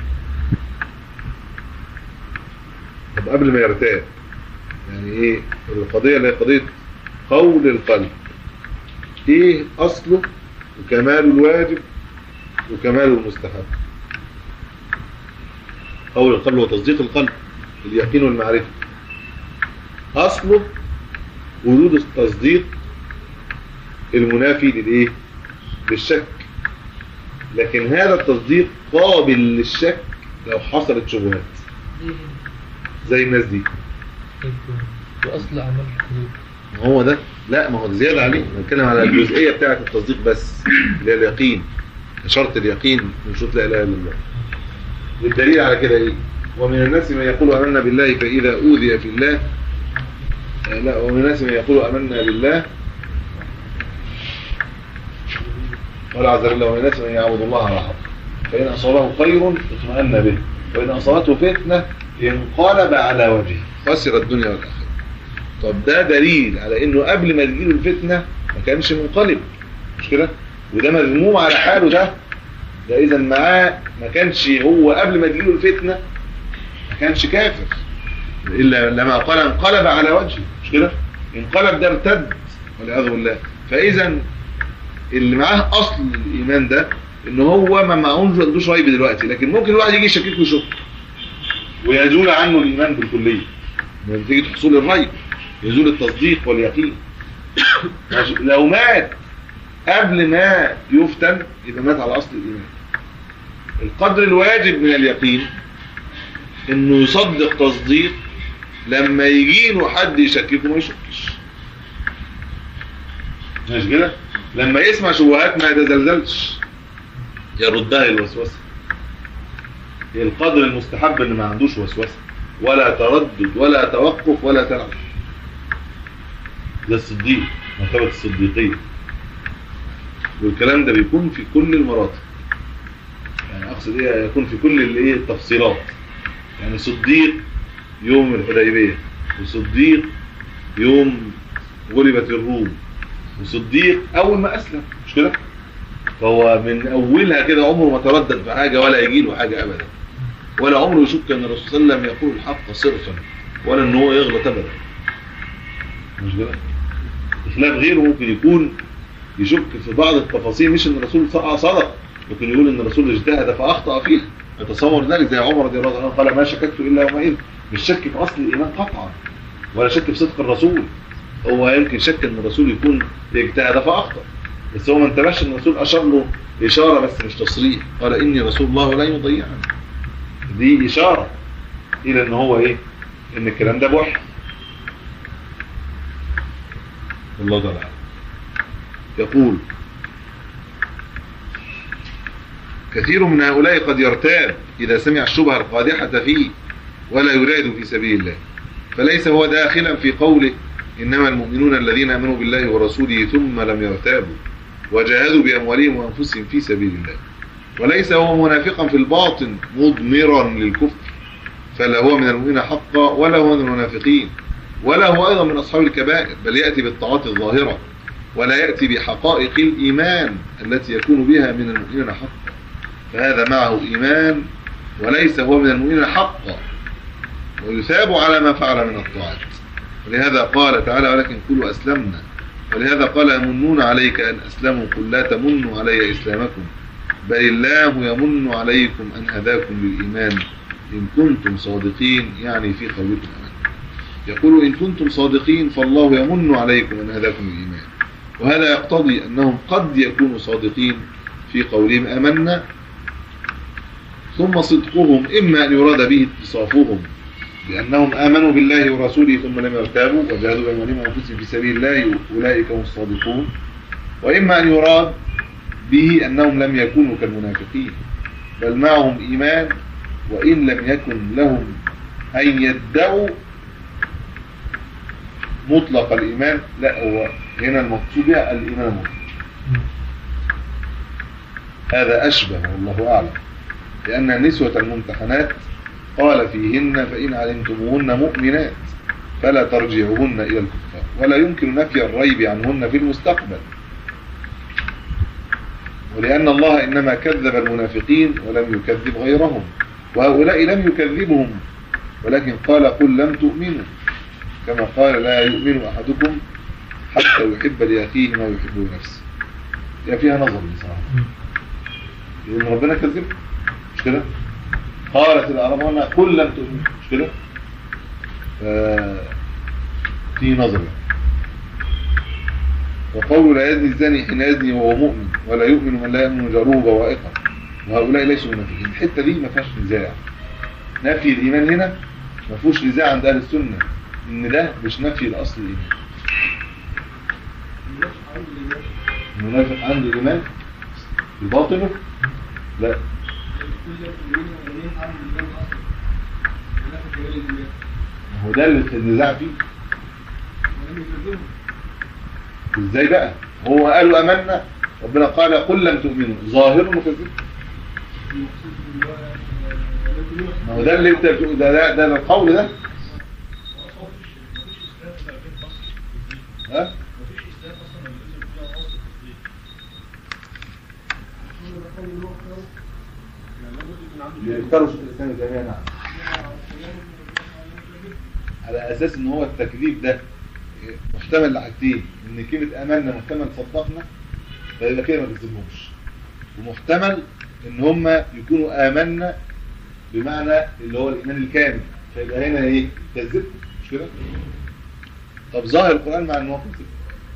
طب قبل ما يرتاب يعني ايه القضية اللي هي قضية قول القلب ايه اصله وكمال الواجب وكمال المستحب قول القلب وتصديق القلب اليقين والمعرفة اصله وجود التصديق المنافي للايه للشك لكن هذا التصديق قابل للشك لو حصلت شبهات زي الناس دي واصل اعمال القلوب ما هو ده لا ما هو ده زيادة عليه بنتكلم على الجزئية بتاعة التصديق بس اللي هي اليقين شرط اليقين من شروط لا إله إلا الله والدليل على كده إيه ومن الناس من يقول آمنا بالله فإذا أوذي في الله آه، لا ومن الناس من يقول آمنا بالله قال عز وجل ومن الناس من يعبد الله على حق فإن أصابه خير اطمأن به وإن أصابته فتنة انقلب على وجهه خسر الدنيا والآخرة طب ده دليل على انه قبل ما تجيله الفتنة ما كانش منقلب مش كده وده مذموم على حاله ده ده اذا معاه ما كانش هو قبل ما تجيله الفتنة ما كانش كافر الا لما قال انقلب على وجهه مش كده انقلب ده ارتد والعياذ بالله فاذا اللي معاه اصل الايمان ده ان هو ما معهوش عندوش ريب دلوقتي لكن ممكن الواحد يجي يشكك ويشك ويزول عنه الايمان بالكليه نتيجه حصول الريب يزول التصديق واليقين ماشي. لو مات قبل ما يفتن يبقى مات على اصل الايمان القدر الواجب من اليقين انه يصدق تصديق لما يجي له حد يشككه ما يشكش ماشي كده لما يسمع شبهات ما يتزلزلش يردها للوسوسه هي القدر المستحب اللي ما عندوش وسوسه ولا تردد ولا توقف ولا تلعب ده الصديق مرتبة الصديقية والكلام ده بيكون في كل المراتب يعني اقصد ايه يكون في كل الايه التفصيلات يعني صديق يوم الحديبية وصديق يوم غلبت الروم وصديق اول ما اسلم مش كده فهو من اولها كده عمره ما تردد في حاجة ولا يجي له حاجة ابدا ولا عمره يشك ان الرسول صلى الله عليه وسلم يقول الحق صرفا ولا ان هو يغلط ابدا مش كده بخلاف غيره ممكن يكون يشك في بعض التفاصيل مش ان الرسول صدق ممكن يقول ان الرسول اجتهد فاخطا فيها يتصور ذلك زي عمر رضي الله عنه قال ما شككت الا يومئذ مش شك في اصل الايمان قطعا ولا شك في صدق الرسول هو يمكن شك ان الرسول يكون اجتهد فاخطا بس هو ما انتبهش ان الرسول اشار له اشاره بس مش تصريح قال اني رسول الله ولا يضيعني دي اشاره الى ان هو ايه ان الكلام ده بوحي الله تعالى أعلم. يقول كثير من هؤلاء قد يرتاب إذا سمع الشبهة القادحة فيه ولا يراد في سبيل الله فليس هو داخلا في قوله إنما المؤمنون الذين آمنوا بالله ورسوله ثم لم يرتابوا وجاهدوا بأموالهم وأنفسهم في سبيل الله وليس هو منافقا في الباطن مضمرا للكفر فلا هو من المؤمنين حقا ولا هو من المنافقين ولا هو أيضا من أصحاب الكبائر بل يأتي بالطاعات الظاهرة ولا يأتي بحقائق الإيمان التي يكون بها من المؤمنين حقا فهذا معه إيمان وليس هو من المؤمنين حقا ويثاب على ما فعل من الطاعات ولهذا قال تعالى ولكن قولوا أسلمنا ولهذا قال يمنون عليك أن أسلموا قل لا تمنوا علي إسلامكم بل الله يمن عليكم أن هداكم للإيمان إن كنتم صادقين يعني في قولكم أمن يقول إن كنتم صادقين فالله يمن عليكم أن هداكم للإيمان وهذا يقتضي أنهم قد يكونوا صادقين في قولهم أمنا ثم صدقهم إما أن يراد به اتصافهم بأنهم آمنوا بالله ورسوله ثم لم يرتابوا وجاهدوا بأموالهم وأنفسهم في سبيل الله أولئك هم الصادقون وإما أن يراد به أنهم لم يكونوا كالمنافقين بل معهم إيمان وإن لم يكن لهم أن يدعوا مطلق الإيمان لا هو هنا المقصود بها الإيمان المطلق هذا أشبه والله أعلم لأن النسوة الممتحنات قال فيهن فإن علمتموهن مؤمنات فلا ترجعوهن إلى الكفار ولا يمكن نفي الريب عنهن في المستقبل ولأن الله إنما كذب المنافقين ولم يكذب غيرهم وهؤلاء لم يكذبهم ولكن قال قل لم تؤمنوا كما قال لا يؤمن أحدكم حتى يحب لأخيه ما يحب لنفسه يعني فيها نظر بصراحة لأن ربنا كذب مش كده قالت الأعراب هنا قل لم تؤمنوا مش كده ف- في نظر وقول لا يزني الزاني حين يزني وهو مؤمن ولا يؤمن من لا يؤمن جاره بوائقا وهؤلاء ليسوا منافقين الحته دي ما فيهاش نزاع نفي الايمان هنا ما فيهوش نزاع عند اهل السنه ان ده مش نفي لاصل الايمان المنافق عنده ايمان بباطنه لا هو ده اللي النزاع فيه ازاي بقى هو قالوا امنا ربنا قال قل لم تؤمنوا ظاهر مكذب ما هو ده اللي انت بتقول ده ده, ده القول ده ها يختاروا شيخ الاسلام ابن تيميه نعم على اساس ان هو التكذيب ده محتمل لحاجتين ان كلمه امنا محتمل صدقنا فيبقى كده ما بيكذبهمش ومحتمل ان هم يكونوا امنا بمعنى اللي هو الايمان الكامل فيبقى هنا ايه كذب مش كده طب ظاهر القران مع ان هو كذب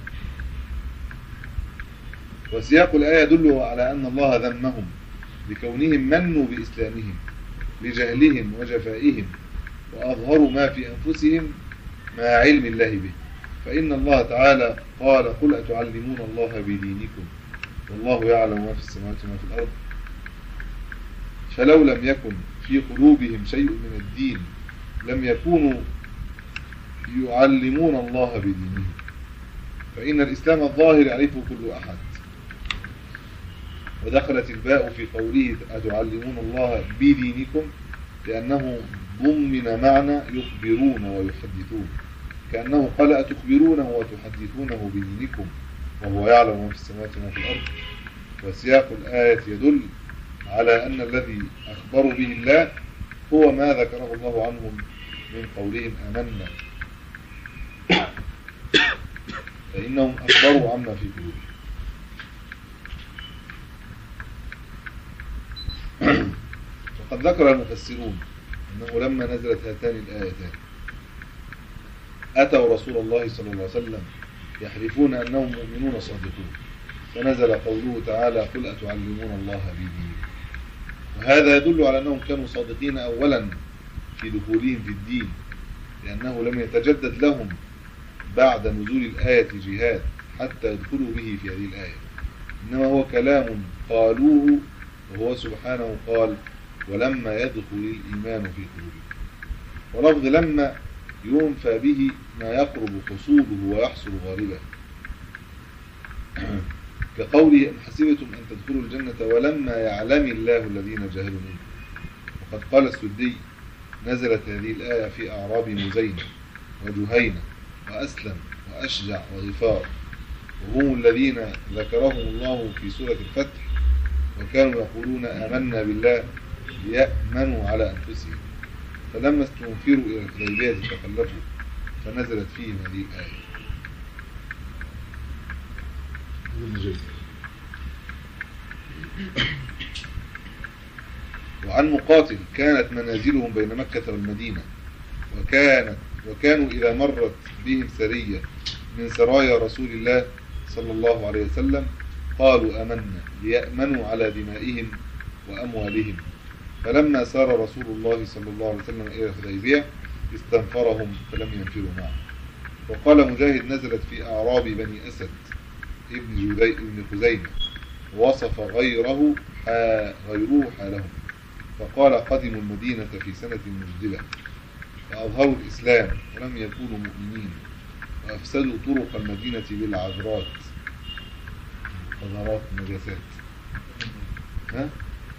وسياق الايه يدل على ان الله ذمهم بكونهم منوا باسلامهم لجهلهم وجفائهم واظهروا ما في انفسهم مع علم الله به فإن الله تعالى قال قل أتعلمون الله بدينكم والله يعلم ما في السماوات وما في الأرض فلو لم يكن في قلوبهم شيء من الدين لم يكونوا يعلمون الله بدينهم فإن الإسلام الظاهر يعرفه كل أحد ودخلت الباء في قوله أتعلمون الله بدينكم لأنه ضمن معنى يخبرون ويحدثون كأنه قال أتخبرونه وتحدثونه بدينكم وهو يعلم ما في السماوات وما في الأرض وسياق الآية يدل على أن الذي أخبروا به الله هو ما ذكره الله عنهم من قولهم آمنا فإنهم أخبروا عما في قلوبهم وقد ذكر المفسرون أنه لما نزلت هاتان الآيتان أتوا رسول الله صلى الله عليه وسلم يحلفون أنهم مؤمنون صادقون فنزل قوله تعالى قل أتعلمون الله بدينكم وهذا يدل على أنهم كانوا صادقين أولا في دخولهم في الدين لأنه لم يتجدد لهم بعد نزول الآية جهاد حتى يدخلوا به في هذه الآية إنما هو كلام قالوه وهو سبحانه قال ولما يدخل الإيمان في قلوبكم ولفظ لما ينفى به ما يقرب حصوله ويحصل غالبا كقوله أم حسبتم أن تدخلوا الجنة ولما يعلم الله الذين جاهدوا منكم وقد قال السدي نزلت هذه الآية في أعراب مزينة وجهينة وأسلم وأشجع وغفار وهم الذين ذكرهم الله في سورة الفتح وكانوا يقولون آمنا بالله ليأمنوا على أنفسهم فلما استنفروا إلى الحديبية تخلفوا فنزلت فيهم هذه الآية وعن مقاتل كانت منازلهم بين مكة والمدينة وكانت وكانوا إذا مرت بهم سرية من سرايا رسول الله صلى الله عليه وسلم قالوا آمنا ليأمنوا على دمائهم وأموالهم فلما سار رسول الله صلى الله عليه وسلم إلى الحديبية استنفرهم فلم ينفروا معه وقال مجاهد نزلت في أعراب بني أسد ابن جدي ابن خزيمة ووصف غيره حا غيره حالهم فقال قدموا المدينة في سنة مجدلة فأظهروا الإسلام ولم يكونوا مؤمنين وأفسدوا طرق المدينة بالعذرات قذرات نجاسات ها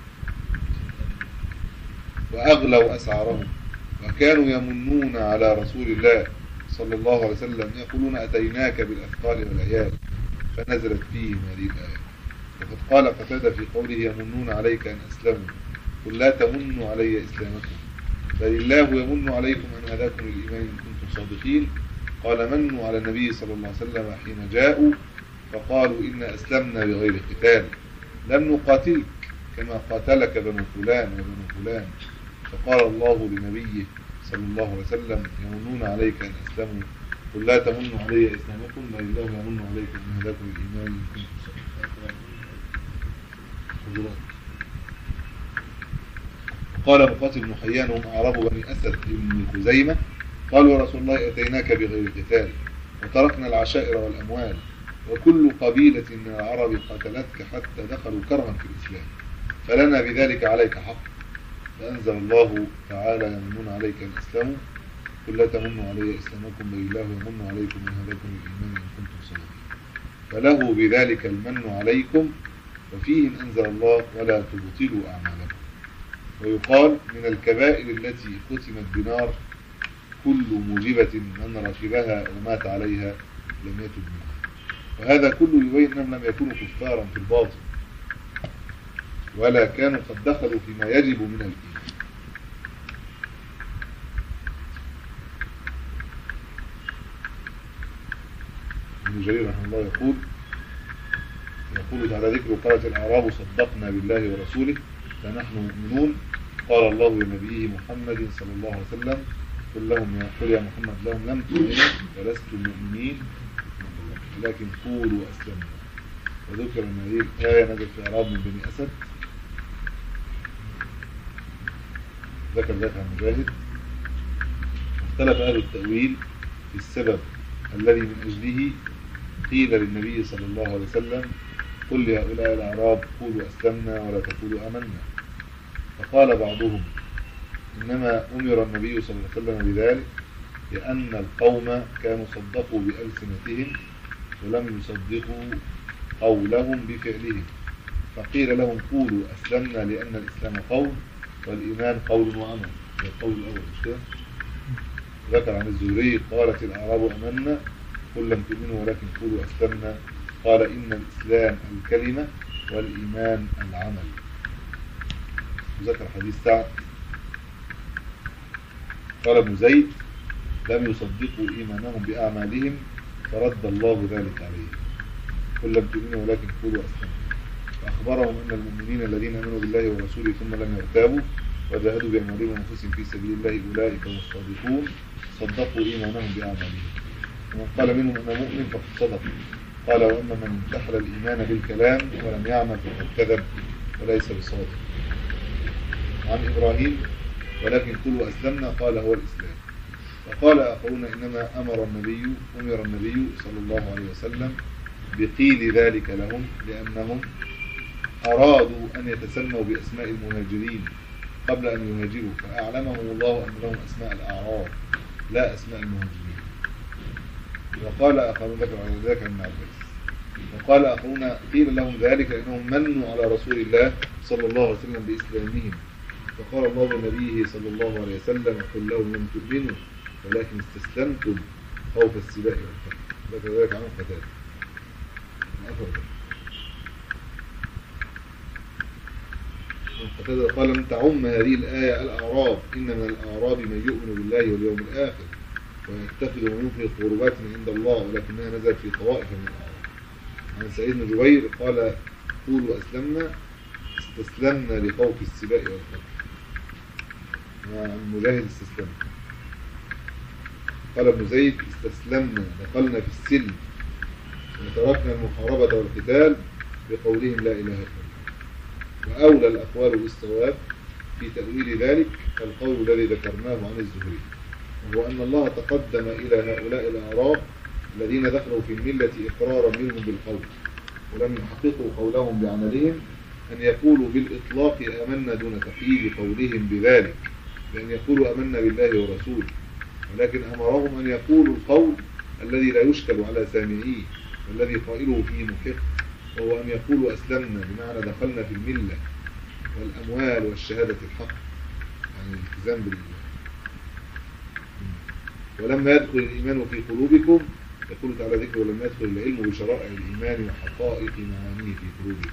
وأغلوا أسعارهم وكانوا يمنون على رسول الله صلى الله عليه وسلم يقولون أتيناك بالأثقال والعيال فنزلت فيهم هذه الآية وقد قال قتادة في قوله يمنون عليك أن أسلموا قل لا تمنوا علي إسلامكم بل الله يمن عليكم أن هداكم الإيمان إن كنتم صادقين قال منوا على النبي صلى الله عليه وسلم حين جاءوا فقالوا إنا أسلمنا بغير قتال لم نقاتلك كما قاتلك بنو فلان وبنو فلان فقال الله لنبيه صلى الله عليه وسلم يمنون عليك أن أسلموا قل لا تمنوا علي إسلامكم بل الله يمن عليكم أن هداكم الإيمان إن كنتم صادقين. قال مقاتل بن حيان هم أعراب بني أسد بن خزيمة قالوا يا رسول الله أتيناك بغير قتال وتركنا العشائر والأموال وكل قبيلة من العرب قتلتك حتى دخلوا كرها في الإسلام فلنا بذلك عليك حق فأنزل الله تعالى يمنون عليك أن أسلموا قل لا تمنوا علي إسلامكم بل الله يمن عليكم أن هداكم الإيمان إن كنتم صادقين فله بذلك المن عليكم وفيه أنزل الله ولا تبطلوا أعمالكم ويقال من الكبائر التي ختمت بنار كل موجبة من ركبها ومات عليها لم يتب منها وهذا كله يبين أنهم لم يكونوا كفارا في الباطن ولا كانوا قد دخلوا فيما يجب من الإيمان ابن جرير رحمه الله يقول يقول تعالى ذكر قالت الأعراب صدقنا بالله ورسوله فنحن مؤمنون قال الله لنبيه محمد صلى الله عليه وسلم قل لهم يا قل يا محمد لهم لم تؤمنوا ولستم مؤمنين لكن قولوا أسلمنا وذكر أن هذه الآية نزلت في أعراب من بني أسد ذكر ذلك عن مجاهد اختلف أهل التأويل في السبب الذي من أجله قيل للنبي صلى الله عليه وسلم قل لهؤلاء الأعراب قولوا أسلمنا ولا تقولوا آمنا فقال بعضهم إنما أمر النبي صلى الله عليه وسلم بذلك لأن القوم كانوا صدقوا بألسنتهم ولم يصدقوا قولهم بفعلهم فقيل لهم قولوا أسلمنا لأن الإسلام قول والإيمان قول وعمل هو القول الأول مش كده؟ ذكر عن الزهري قالت الأعراب أمنا قل لم تؤمنوا ولكن قولوا أسلمنا قال إن الإسلام الكلمة والإيمان العمل وذكر حديث سعد قال ابن زيد لم يصدقوا إيمانهم بأعمالهم فرد الله ذلك عليهم قل لم تؤمنوا ولكن قولوا أسلمنا فأخبرهم أن المؤمنين الذين آمنوا بالله ورسوله ثم لم يرتابوا وجاهدوا بأموالهم وأنفسهم في سبيل الله أولئك هم الصادقون صدقوا إيمانهم بأعمالهم ومن قال منهم أنه مؤمن فقد صدق قال وأما من انتحل الإيمان بالكلام ولم يعمل فقد كذب وليس بصادق عن إبراهيم ولكن قلوا أسلمنا قال هو الإسلام وقال آخرون إنما أمر النبي أمر النبي صلى الله عليه وسلم بقيل ذلك لهم لأنهم أرادوا أن يتسموا بأسماء المهاجرين قبل أن يهاجروا فأعلمهم الله أن لهم أسماء الأعراب لا أسماء المهاجرين وقال آخرون ذكر على ذلك ابن عباس وقال آخرون قيل لهم ذلك لأنهم منوا على رسول الله صلى الله عليه وسلم بإسلامهم فقال الله لنبيه صلى الله عليه وسلم قل لهم لم تؤمنوا ولكن استسلمتم خوف السباق والقتل ذكر ذلك عنه قتال الأثر قتادة قال لم تعم هذه الآية الأعراب إن من الأعراب من يؤمن بالله واليوم الآخر ويتخذ وينفق قربات عند الله ولكنها نزلت في طوائف من الأعراب عن سعيد بن جبير قال قولوا أسلمنا استسلمنا لخوف السباق والقتل وعن مجاهد استسلمنا قال ابن زيد استسلمنا دخلنا في السلم وتركنا المحاربة والقتال بقولهم لا إله إلا الله وأولى الأقوال بالصواب في تأويل ذلك القول الذي ذكرناه عن الزهري وهو أن الله تقدم إلى هؤلاء الأعراب الذين دخلوا في الملة إقرارا منهم بالقول ولم يحققوا قولهم بعملهم أن يقولوا بالإطلاق آمنا دون تقييد قولهم بذلك بأن يقولوا آمنا بالله ورسوله ولكن أمرهم أن يقولوا القول الذي لا يشكل على سامعيه والذي قائله فيه محق وهو أن يقولوا أسلمنا بمعنى دخلنا في الملة والأموال والشهادة الحق يعني الالتزام بال ولما يدخل الإيمان في قلوبكم يقول تعالى ذكر ولما يدخل العلم بشرائع الإيمان وحقائق معانيه في قلوبكم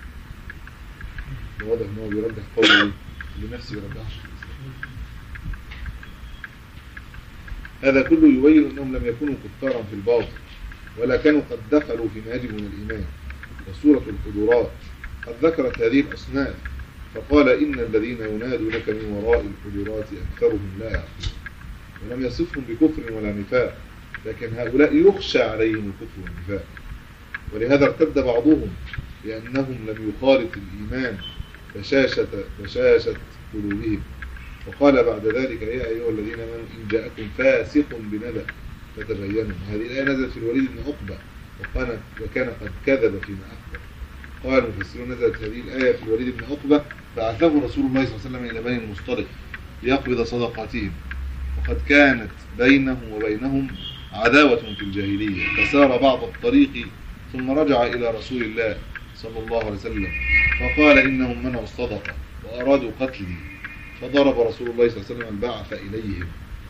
واضح ان هو بيرجح قوله لنفسه يرجحش في الإسلام هذا كله يبين أنهم لم يكونوا كفارا في الباطن ولا كانوا قد دخلوا في ما يجب من الإيمان وسورة الحجرات قد ذكرت هذه الأصناف فقال إن الذين ينادونك من وراء الحجرات أكثرهم لا يعقلون ولم يصفهم بكفر ولا نفاق لكن هؤلاء يخشى عليهم الكفر والنفاق ولهذا ارتد بعضهم لأنهم لم يخالط الإيمان بشاشة, بشاشة قلوبهم وقال بعد ذلك يا أيها الذين آمنوا إن جاءكم فاسق بنبأ فتبينوا هذه الآية نزلت في الوليد بن عقبة وكان, وكان قد كذب فيما أخبر قال المفسرون نزلت هذه الآية في الوليد بن عقبة بعثه رسول الله صلى الله عليه وسلم إلى بني المصطلق ليقبض صدقاتهم وقد كانت بينه وبينهم عداوة في الجاهلية فسار بعض الطريق ثم رجع إلى رسول الله صلى الله عليه وسلم فقال إنهم منعوا الصدقة وأرادوا قتلي فضرب رسول الله صلى الله عليه وسلم البعث إليهم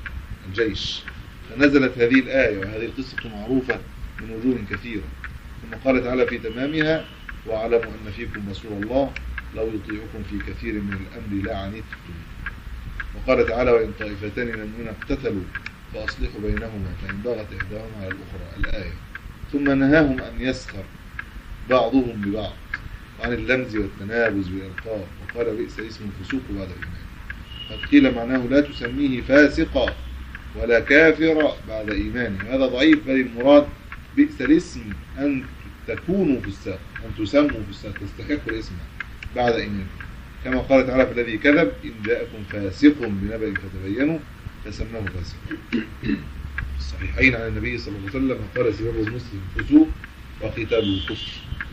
الجيش فنزلت هذه الآية وهذه القصة معروفة من وجوه كثيرة ثم قال تعالى في تمامها واعلموا أن فيكم رسول الله لو يطيعكم في كثير من الأمر لا عنتم وقال تعالى وإن طائفتان من المؤمنين اقتتلوا فأصلحوا بينهما فإن بغت إحداهما على الأخرى الآية ثم نهاهم أن يسخر بعضهم ببعض عن اللمز والتنابز والإلقاء وقال بئس اسم الفسوق بعد الإيمان قد قيل معناه لا تسميه فاسقا ولا كافرا بعد إيمانه هذا ضعيف بل المراد بئس الاسم أن تكونوا في الساق أن تسموا في الساق تستحقوا الاسم بعد إيمانه كما قال تعالى في الذي كذب إن جاءكم فاسق بنبأ فتبينوا فسماه فاسقا الصحيحين عن النبي صلى الله عليه وسلم قال سباب المسلم فسوق وقتال الكفر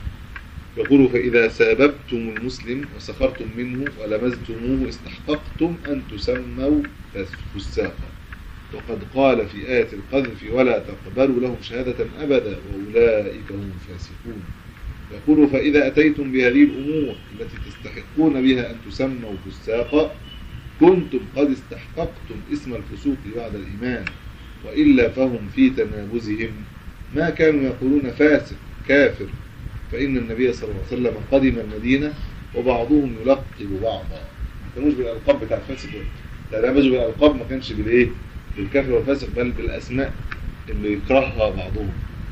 يقول فإذا ساببتم المسلم وسخرتم منه ولمزتموه استحققتم أن تسموا فساقا وقد قال في آية القذف ولا تقبلوا لهم شهادة أبدا وأولئك هم الفاسقون يقول فإذا أتيتم بهذه الأمور التي تستحقون بها أن تسموا فساقا كنتم قد استحققتم اسم الفسوق بعد الإيمان وإلا فهم في تنابزهم ما كانوا يقولون فاسق كافر فإن النبي صلى الله عليه وسلم قدم المدينة وبعضهم يلقب بعضا ما كانوش بالألقاب بتاع الفاسق تنابزوا بالألقاب ما كانش بالإيه بالكافر والفاسق بل بالأسماء اللي يكرهها بعضهم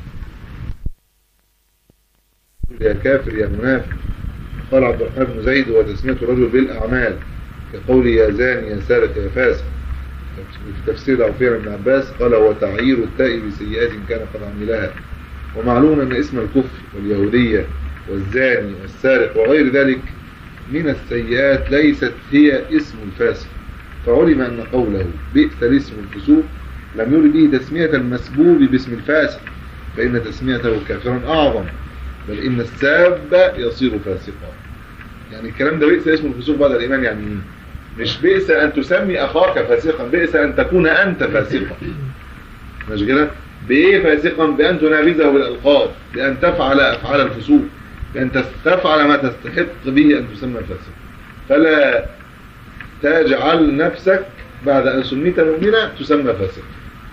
يا كافر يا منافق قال عبد الرحمن بن زيد وتسمية الرجل بالأعمال كقول يا زاني يا سارق يا فاسق في تفسير عفير بن عباس قال هو تعيير التاء بسيئات كان قد عملها ومعلوم أن اسم الكفر واليهودية والزاني والسارق وغير ذلك من السيئات ليست هي اسم الفاسق فعلم أن قوله بئس الاسم الفسوق لم يرد به تسمية المسبوب باسم الفاسق فإن تسميته كافرا أعظم بل إن الساب يصير فاسقا يعني الكلام ده بئس اسم الفسوق بعد الإيمان يعني ايه؟ مش بئس أن تسمي أخاك فاسقا بئس أن تكون أنت فاسقا مش كده بإيه فاسقا بأن تنابذه بالألقاب بأن تفعل أفعال الفسوق بأن تفعل ما تستحق به أن تسمى فاسقا فلا تجعل نفسك بعد أن سميت مؤمنا تسمى فاسقا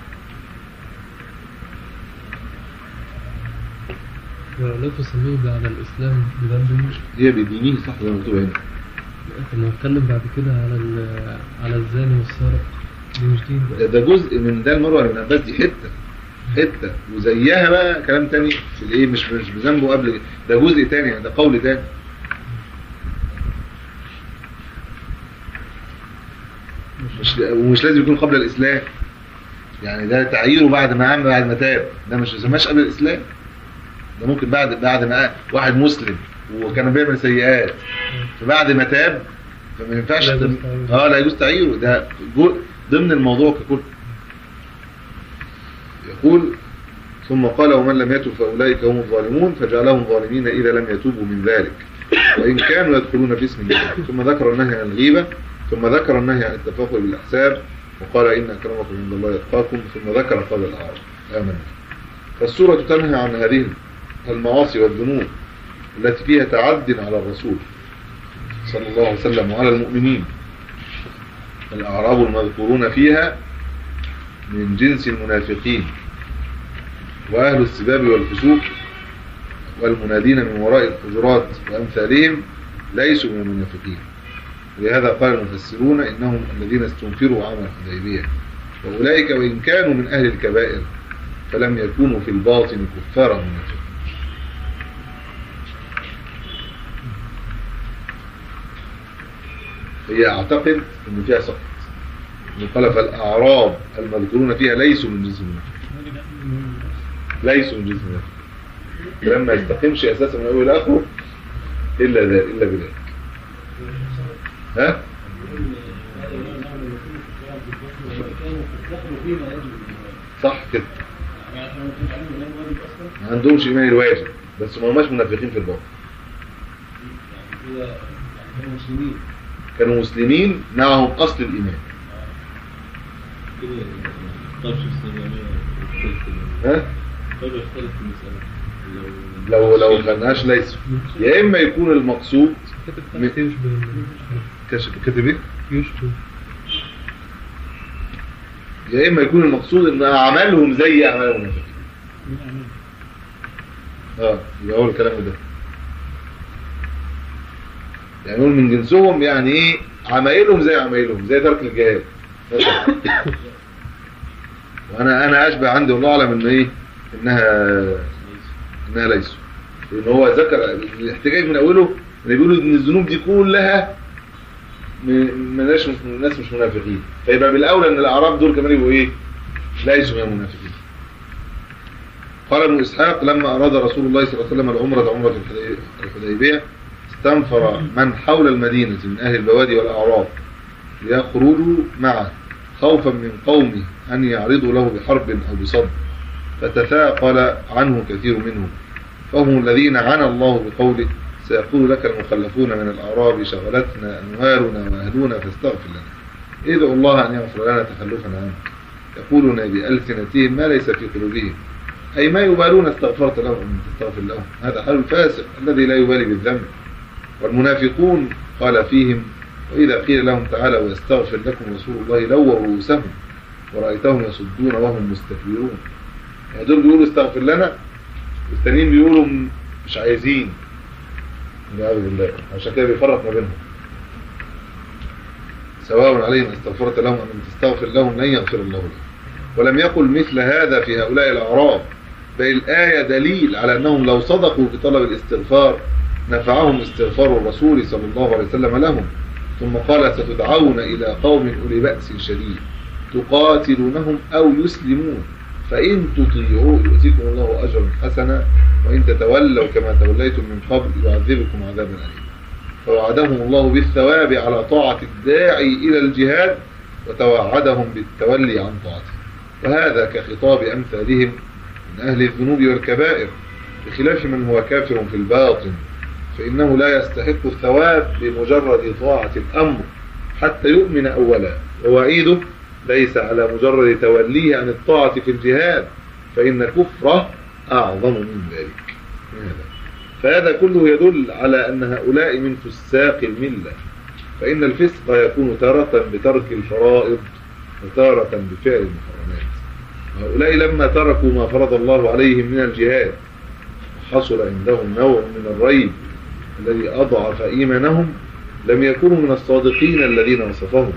لا تسميه بعد الإسلام بذنبه هي بدينه صح زي ما مكتوب هنا كنا نتكلم بعد كده على ال- على الزاني والسارق دي مش دين ده, بقى ده جزء من ده المروه من عباس دي حته حته وزيها بقى كلام تاني في الايه مش مش بذنبه قبل كده. ده جزء تاني يعني ده قول تاني مش ومش لازم يكون قبل الاسلام يعني ده تعييره بعد ما عمل بعد ما تاب ده مش يسماش قبل الاسلام ده ممكن بعد بعد ما واحد مسلم وكان بيعمل سيئات فبعد ما تاب فما ينفعش لا يجوز تم- تعييره. اه لا يجوز تعييره ده جو- ضمن الموضوع ككل يقول ثم قال ومن لم يتب فأولئك هم الظالمون فجعلهم ظالمين إذا لم يتوبوا من ذلك وإن كانوا يدخلون في اسم الله ثم ذكر النهي عن الغيبة ثم ذكر النهي عن التفاخر بالأحساب وقال إن أكرمكم عند الله يتقاكم ثم ذكر قول الأعراب آمنا فالسورة تنهى عن هذه المعاصي والذنوب التي فيها تعد على الرسول صلى الله عليه وسلم وعلى المؤمنين الأعراب المذكورون فيها من جنس المنافقين وأهل السباب والفسوق والمنادين من وراء الحجرات وأمثالهم ليسوا من المنافقين ولهذا قال المفسرون إنهم الذين استنفروا عام الحديبية وأولئك وإن كانوا من أهل الكبائر فلم يكونوا في الباطن كفارا منافقين هي أعتقد أن فيها سقط إن قال فالأعراب المذكورون فيها ليسوا من جنس المنافق ليسوا من جنس المنافق الكلام ما يستقيمش أساسا من أول لآخره إلا ذا إلا بذلك ها؟ صح كده ما عندهمش إيمان الواجب بس ما هماش منافقين في الباطن مسلمين كانوا مسلمين معهم أصل الإيمان طيب شو استخدامها ها؟ طيب اختلف المسألة لو لو خدناش ليسوا يا إما يكون المقصود كاتب من- تحت يشبه كشف كاتب ايه؟ يشبه يا إما يكون المقصود إن أعمالهم زي أعمال المنافقين اه يبقى هو الكلام ده يعني نقول من جنسهم يعني ايه عمايلهم زي عمايلهم زي ترك الجهاد مثلا وانا انا اشبه عندي والله اعلم ان ايه انها انها ليسوا لان هو ذكر الاحتجاج من اوله ان بيقولوا ان الذنوب دي كلها م- مناش الناس مش منافقين فيبقى بالاولى ان الاعراب دول كمان يبقوا ايه ليسوا من المنافقين قال ابن إسحاق لما أراد رسول الله صلى الله عليه وسلم العمرة عمرة الحدي- الحديبية استنفر من حول المدينة من أهل البوادي والأعراب ليخرجوا معه خوفا من قومه أن يعرضوا له بحرب أو بصد فتثاقل عنه كثير منهم فهم الذين عنى الله بقوله سيقول لك المخلفون من الأعراب شغلتنا أموالنا وأهلنا فاستغفر لنا ادعوا الله أن يغفر لنا تخلفنا عنك يقولون بألسنتهم ما ليس في قلوبهم أي ما يبالون استغفرت لهم أم تستغفر لهم هذا حال الفاسق الذي لا يبالي بالذنب والمنافقون قال فيهم وإذا قيل لهم تعالوا ويستغفر لكم رسول الله لووا رؤوسهم ورأيتهم يصدون وهم مستكبرون يعني دول بيقولوا استغفر لنا والتانيين بيقولوا م- مش عايزين والعياذ بالله عشان كده بيفرق ما بينهم سواء عليهم استغفرت لهم أم تستغفر لهم لن يغفر الله لهم ولم يقل مثل هذا في هؤلاء الأعراب بل الآية دليل على أنهم لو صدقوا في طلب الاستغفار نفعهم استغفار الرسول صلى الله عليه وسلم لهم ثم قال ستدعون إلى قوم أولي بأس شديد تقاتلونهم أو يسلمون فإن تطيعوا يؤتيكم الله أجرا حسنا وإن تتولوا كما توليتم من قبل يعذبكم عذابا أليما فوعدهم الله بالثواب على طاعة الداعي إلى الجهاد وتوعدهم بالتولي عن طاعته وهذا كخطاب أمثالهم من أهل الذنوب والكبائر بخلاف من هو كافر في الباطن فإنه لا يستحق الثواب بمجرد طاعة الأمر حتى يؤمن أولا ووعيده ليس على مجرد توليه عن الطاعة في الجهاد فإن كفره أعظم من ذلك من هذا. فهذا كله يدل على أن هؤلاء من فساق الملة فإن الفسق يكون تارة بترك الفرائض وتارة بفعل المحرمات هؤلاء لما تركوا ما فرض الله عليهم من الجهاد وحصل عندهم نوع من الريب الذي أضعف إيمانهم لم يكونوا من الصادقين الذين وصفهم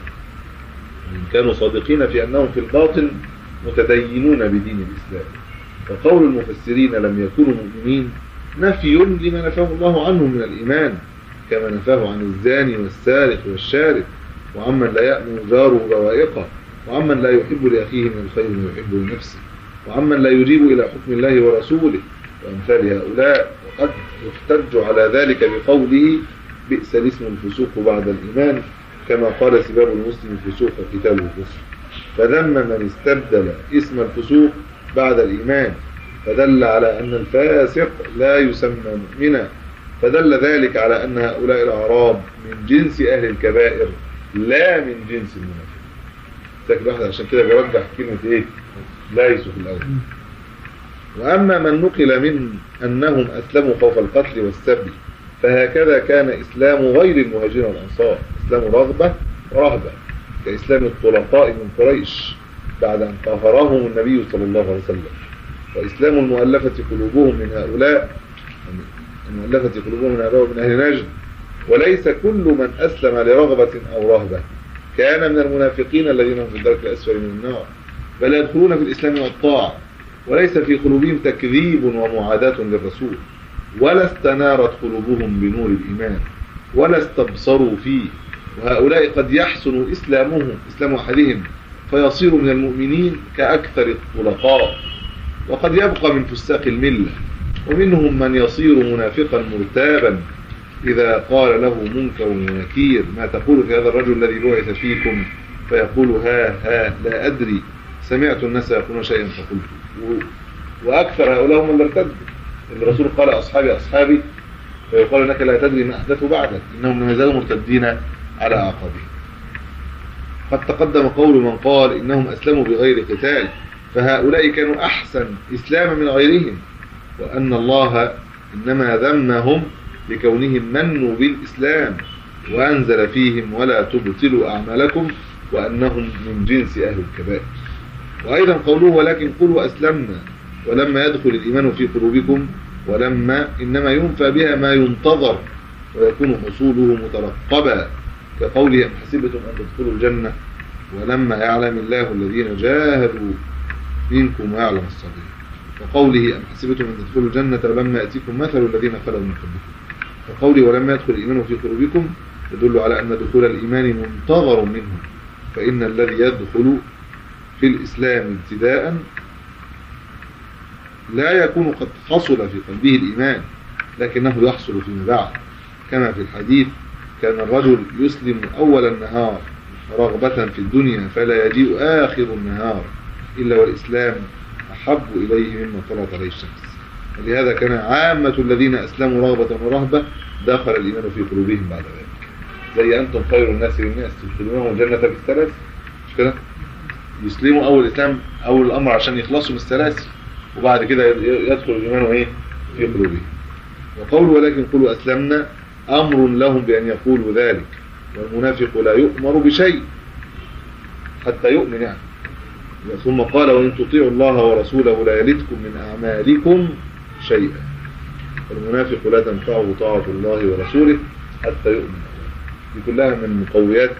وإن كانوا صادقين في أنهم في الباطن متدينون بدين الإسلام فقول المفسرين لم يكونوا مؤمنين نفي لما نفاه الله عنهم من الإيمان كما نفاه عن الزاني والسارق والشارب وعمن لا يأمن جاره بوائقه وعمن لا يحب لأخيه من الخير ما يحب لنفسه وعمن لا يجيب إلى حكم الله ورسوله وأمثال هؤلاء وقد يحتج على ذلك بقوله بئس الاسم الفسوق بعد الإيمان كما قال سباب المسلم الفسوق وقتال الكفر فذم من استبدل اسم الفسوق بعد الإيمان فدل على أن الفاسق لا يسمى مؤمنا فدل ذلك على أن هؤلاء الأعراب من جنس أهل الكبائر لا من جنس المنافق ساكن واحد عشان كده بيرجح كلمة ايه ليسوا في الأول وأما من نقل من أنهم أسلموا خوف القتل والسبي فهكذا كان إسلام غير المهاجرين والأنصار إسلام رغبة ورهبة كإسلام الطلقاء من قريش بعد أن طهرهم النبي صلى الله عليه وسلم وإسلام المؤلفة قلوبهم من هؤلاء المؤلفة قلوبهم من هؤلاء من أهل نجد وليس كل من أسلم لرغبة أو رهبة كان من المنافقين الذين هم في الدرك الأسفل من النار بل يدخلون في الإسلام والطاعة وليس في قلوبهم تكذيب ومعاداة للرسول ولا استنارت قلوبهم بنور الإيمان ولا استبصروا فيه وهؤلاء قد يحسن إسلامهم إسلام أحدهم فيصير من المؤمنين كأكثر الطلقاء وقد يبقى من فساق الملة ومنهم من يصير منافقا مرتابا إذا قال له منكر ونكير ما تقول في هذا الرجل الذي بعث فيكم فيقول ها ها لا أدري سمعت الناس يقولون شيئا فقلت و- وأكثر هؤلاء هم اللي ارتدوا الرسول قال أصحابي أصحابي فيقال لك لا تدري ما أحدثوا بعدك إنهم لم يزالوا مرتدين على أعقابهم قد تقدم قول من قال إنهم أسلموا بغير قتال فهؤلاء كانوا أحسن إسلاما من غيرهم وأن الله إنما ذمهم لكونهم منوا بالإسلام وأنزل فيهم ولا تبطلوا أعمالكم وأنهم من جنس أهل الكبائر وأيضا قوله ولكن قلوا أسلمنا ولما يدخل الإيمان في قلوبكم ولما إنما ينفى بها ما ينتظر ويكون حصوله مترقبا كقوله أم حسبتم أن تدخلوا الجنة ولما يعلم الله الذين جاهدوا منكم ويعلم الصابرين وقوله أم حسبتم أن تدخلوا الجنة ولما يأتيكم مثل الذين خلوا من قبلكم وقوله ولما يدخل الإيمان في قلوبكم يدل على أن دخول الإيمان منتظر منه فإن الذي يدخل في الإسلام ابتداء لا يكون قد حصل في قلبه الإيمان لكنه يحصل فيما بعد كما في الحديث كان الرجل يسلم أول النهار رغبة في الدنيا فلا يجيء آخر النهار إلا والإسلام أحب إليه مما طلعت عليه الشمس ولهذا كان عامة الذين أسلموا رغبة ورهبة دخل الإيمان في قلوبهم بعد ذلك زي أنتم خير الناس للناس تدخلونهم الجنة بالسلاسل مش كده؟ يسلموا أول الإسلام أول الأمر عشان يخلصوا من السلاسل وبعد كده يدخل الإيمان إيه في قلوبهم وقول ولكن قولوا أسلمنا أمر لهم بأن يقولوا ذلك والمنافق لا يؤمر بشيء حتى يؤمن يعني ثم قال وإن تطيعوا الله ورسوله لا يلدكم من أعمالكم شيئا والمنافق لا تنفعه طاعة الله ورسوله حتى يؤمن دي كلها من مقويات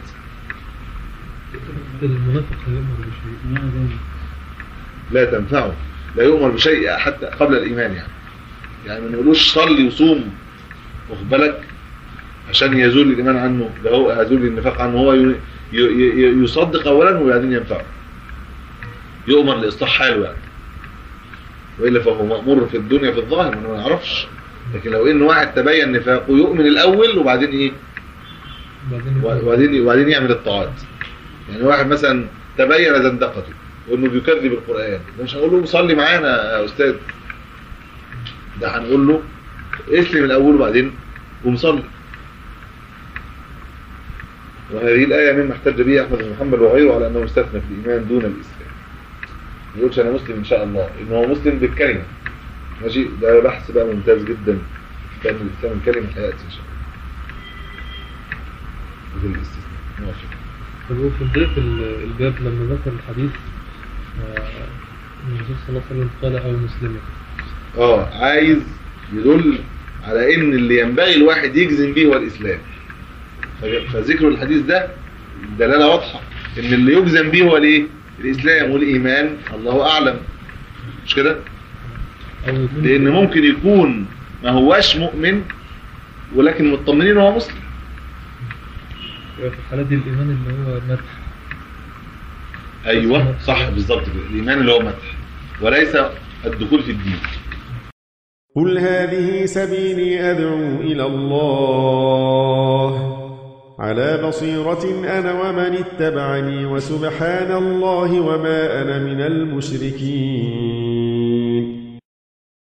المنافق لا يؤمر بشيء لا تنفعه لا يؤمر بشيء حتى قبل الإيمان يعني يعني ما نقولوش صلي وصوم واخد بالك عشان يزول الإيمان عنه ده هو يزول النفاق عنه هو ي- ي- يصدق أولا وبعدين ينفعه يؤمر لإصلاح حاله يعني وإلا فهو مأمور في الدنيا في الظاهر ما يعرفش لكن لو إن واحد تبين نفاقه يؤمن الأول وبعدين إيه وبعدين وبعدين وبعدين يعمل الطاعات يعني واحد مثلا تبين زندقته وانه بيكذب القران ده مش هنقول له صلي معانا يا استاذ ده هنقول له اسلم الاول وبعدين قوم صلي وهذه الايه مما احتج به احمد بن محمد وغيره على انه استثنى في الايمان دون الاسلام ما يقولش انا مسلم ان شاء الله ان هو مسلم بالكلمه ماشي ده بحث بقى ممتاز جدا كان الاسلام الكلمه هياتي ان شاء الله بالاستثناء موافق طب هو في بداية ال- الباب لما ذكر الحديث آه، الرسول صلى الله عليه وسلم قال أو مسلمة اه عايز يدل على ان اللي ينبغي الواحد يجزم به هو الاسلام ف- فذكر الحديث ده دلاله واضحه ان اللي يجزم به هو الايه الاسلام والايمان الله اعلم مش كده أو يكون لان ممكن يكون ما هواش مؤمن ولكن مطمنين هو مسلم في الحالة دي الإيمان اللي هو مدح ايوه صح بالظبط كده الايمان اللي هو مدح وليس الدخول في الدين قل هذه سبيلي أدعو إلى الله على بصيرة أنا ومن اتبعني وسبحان الله وما أنا من المشركين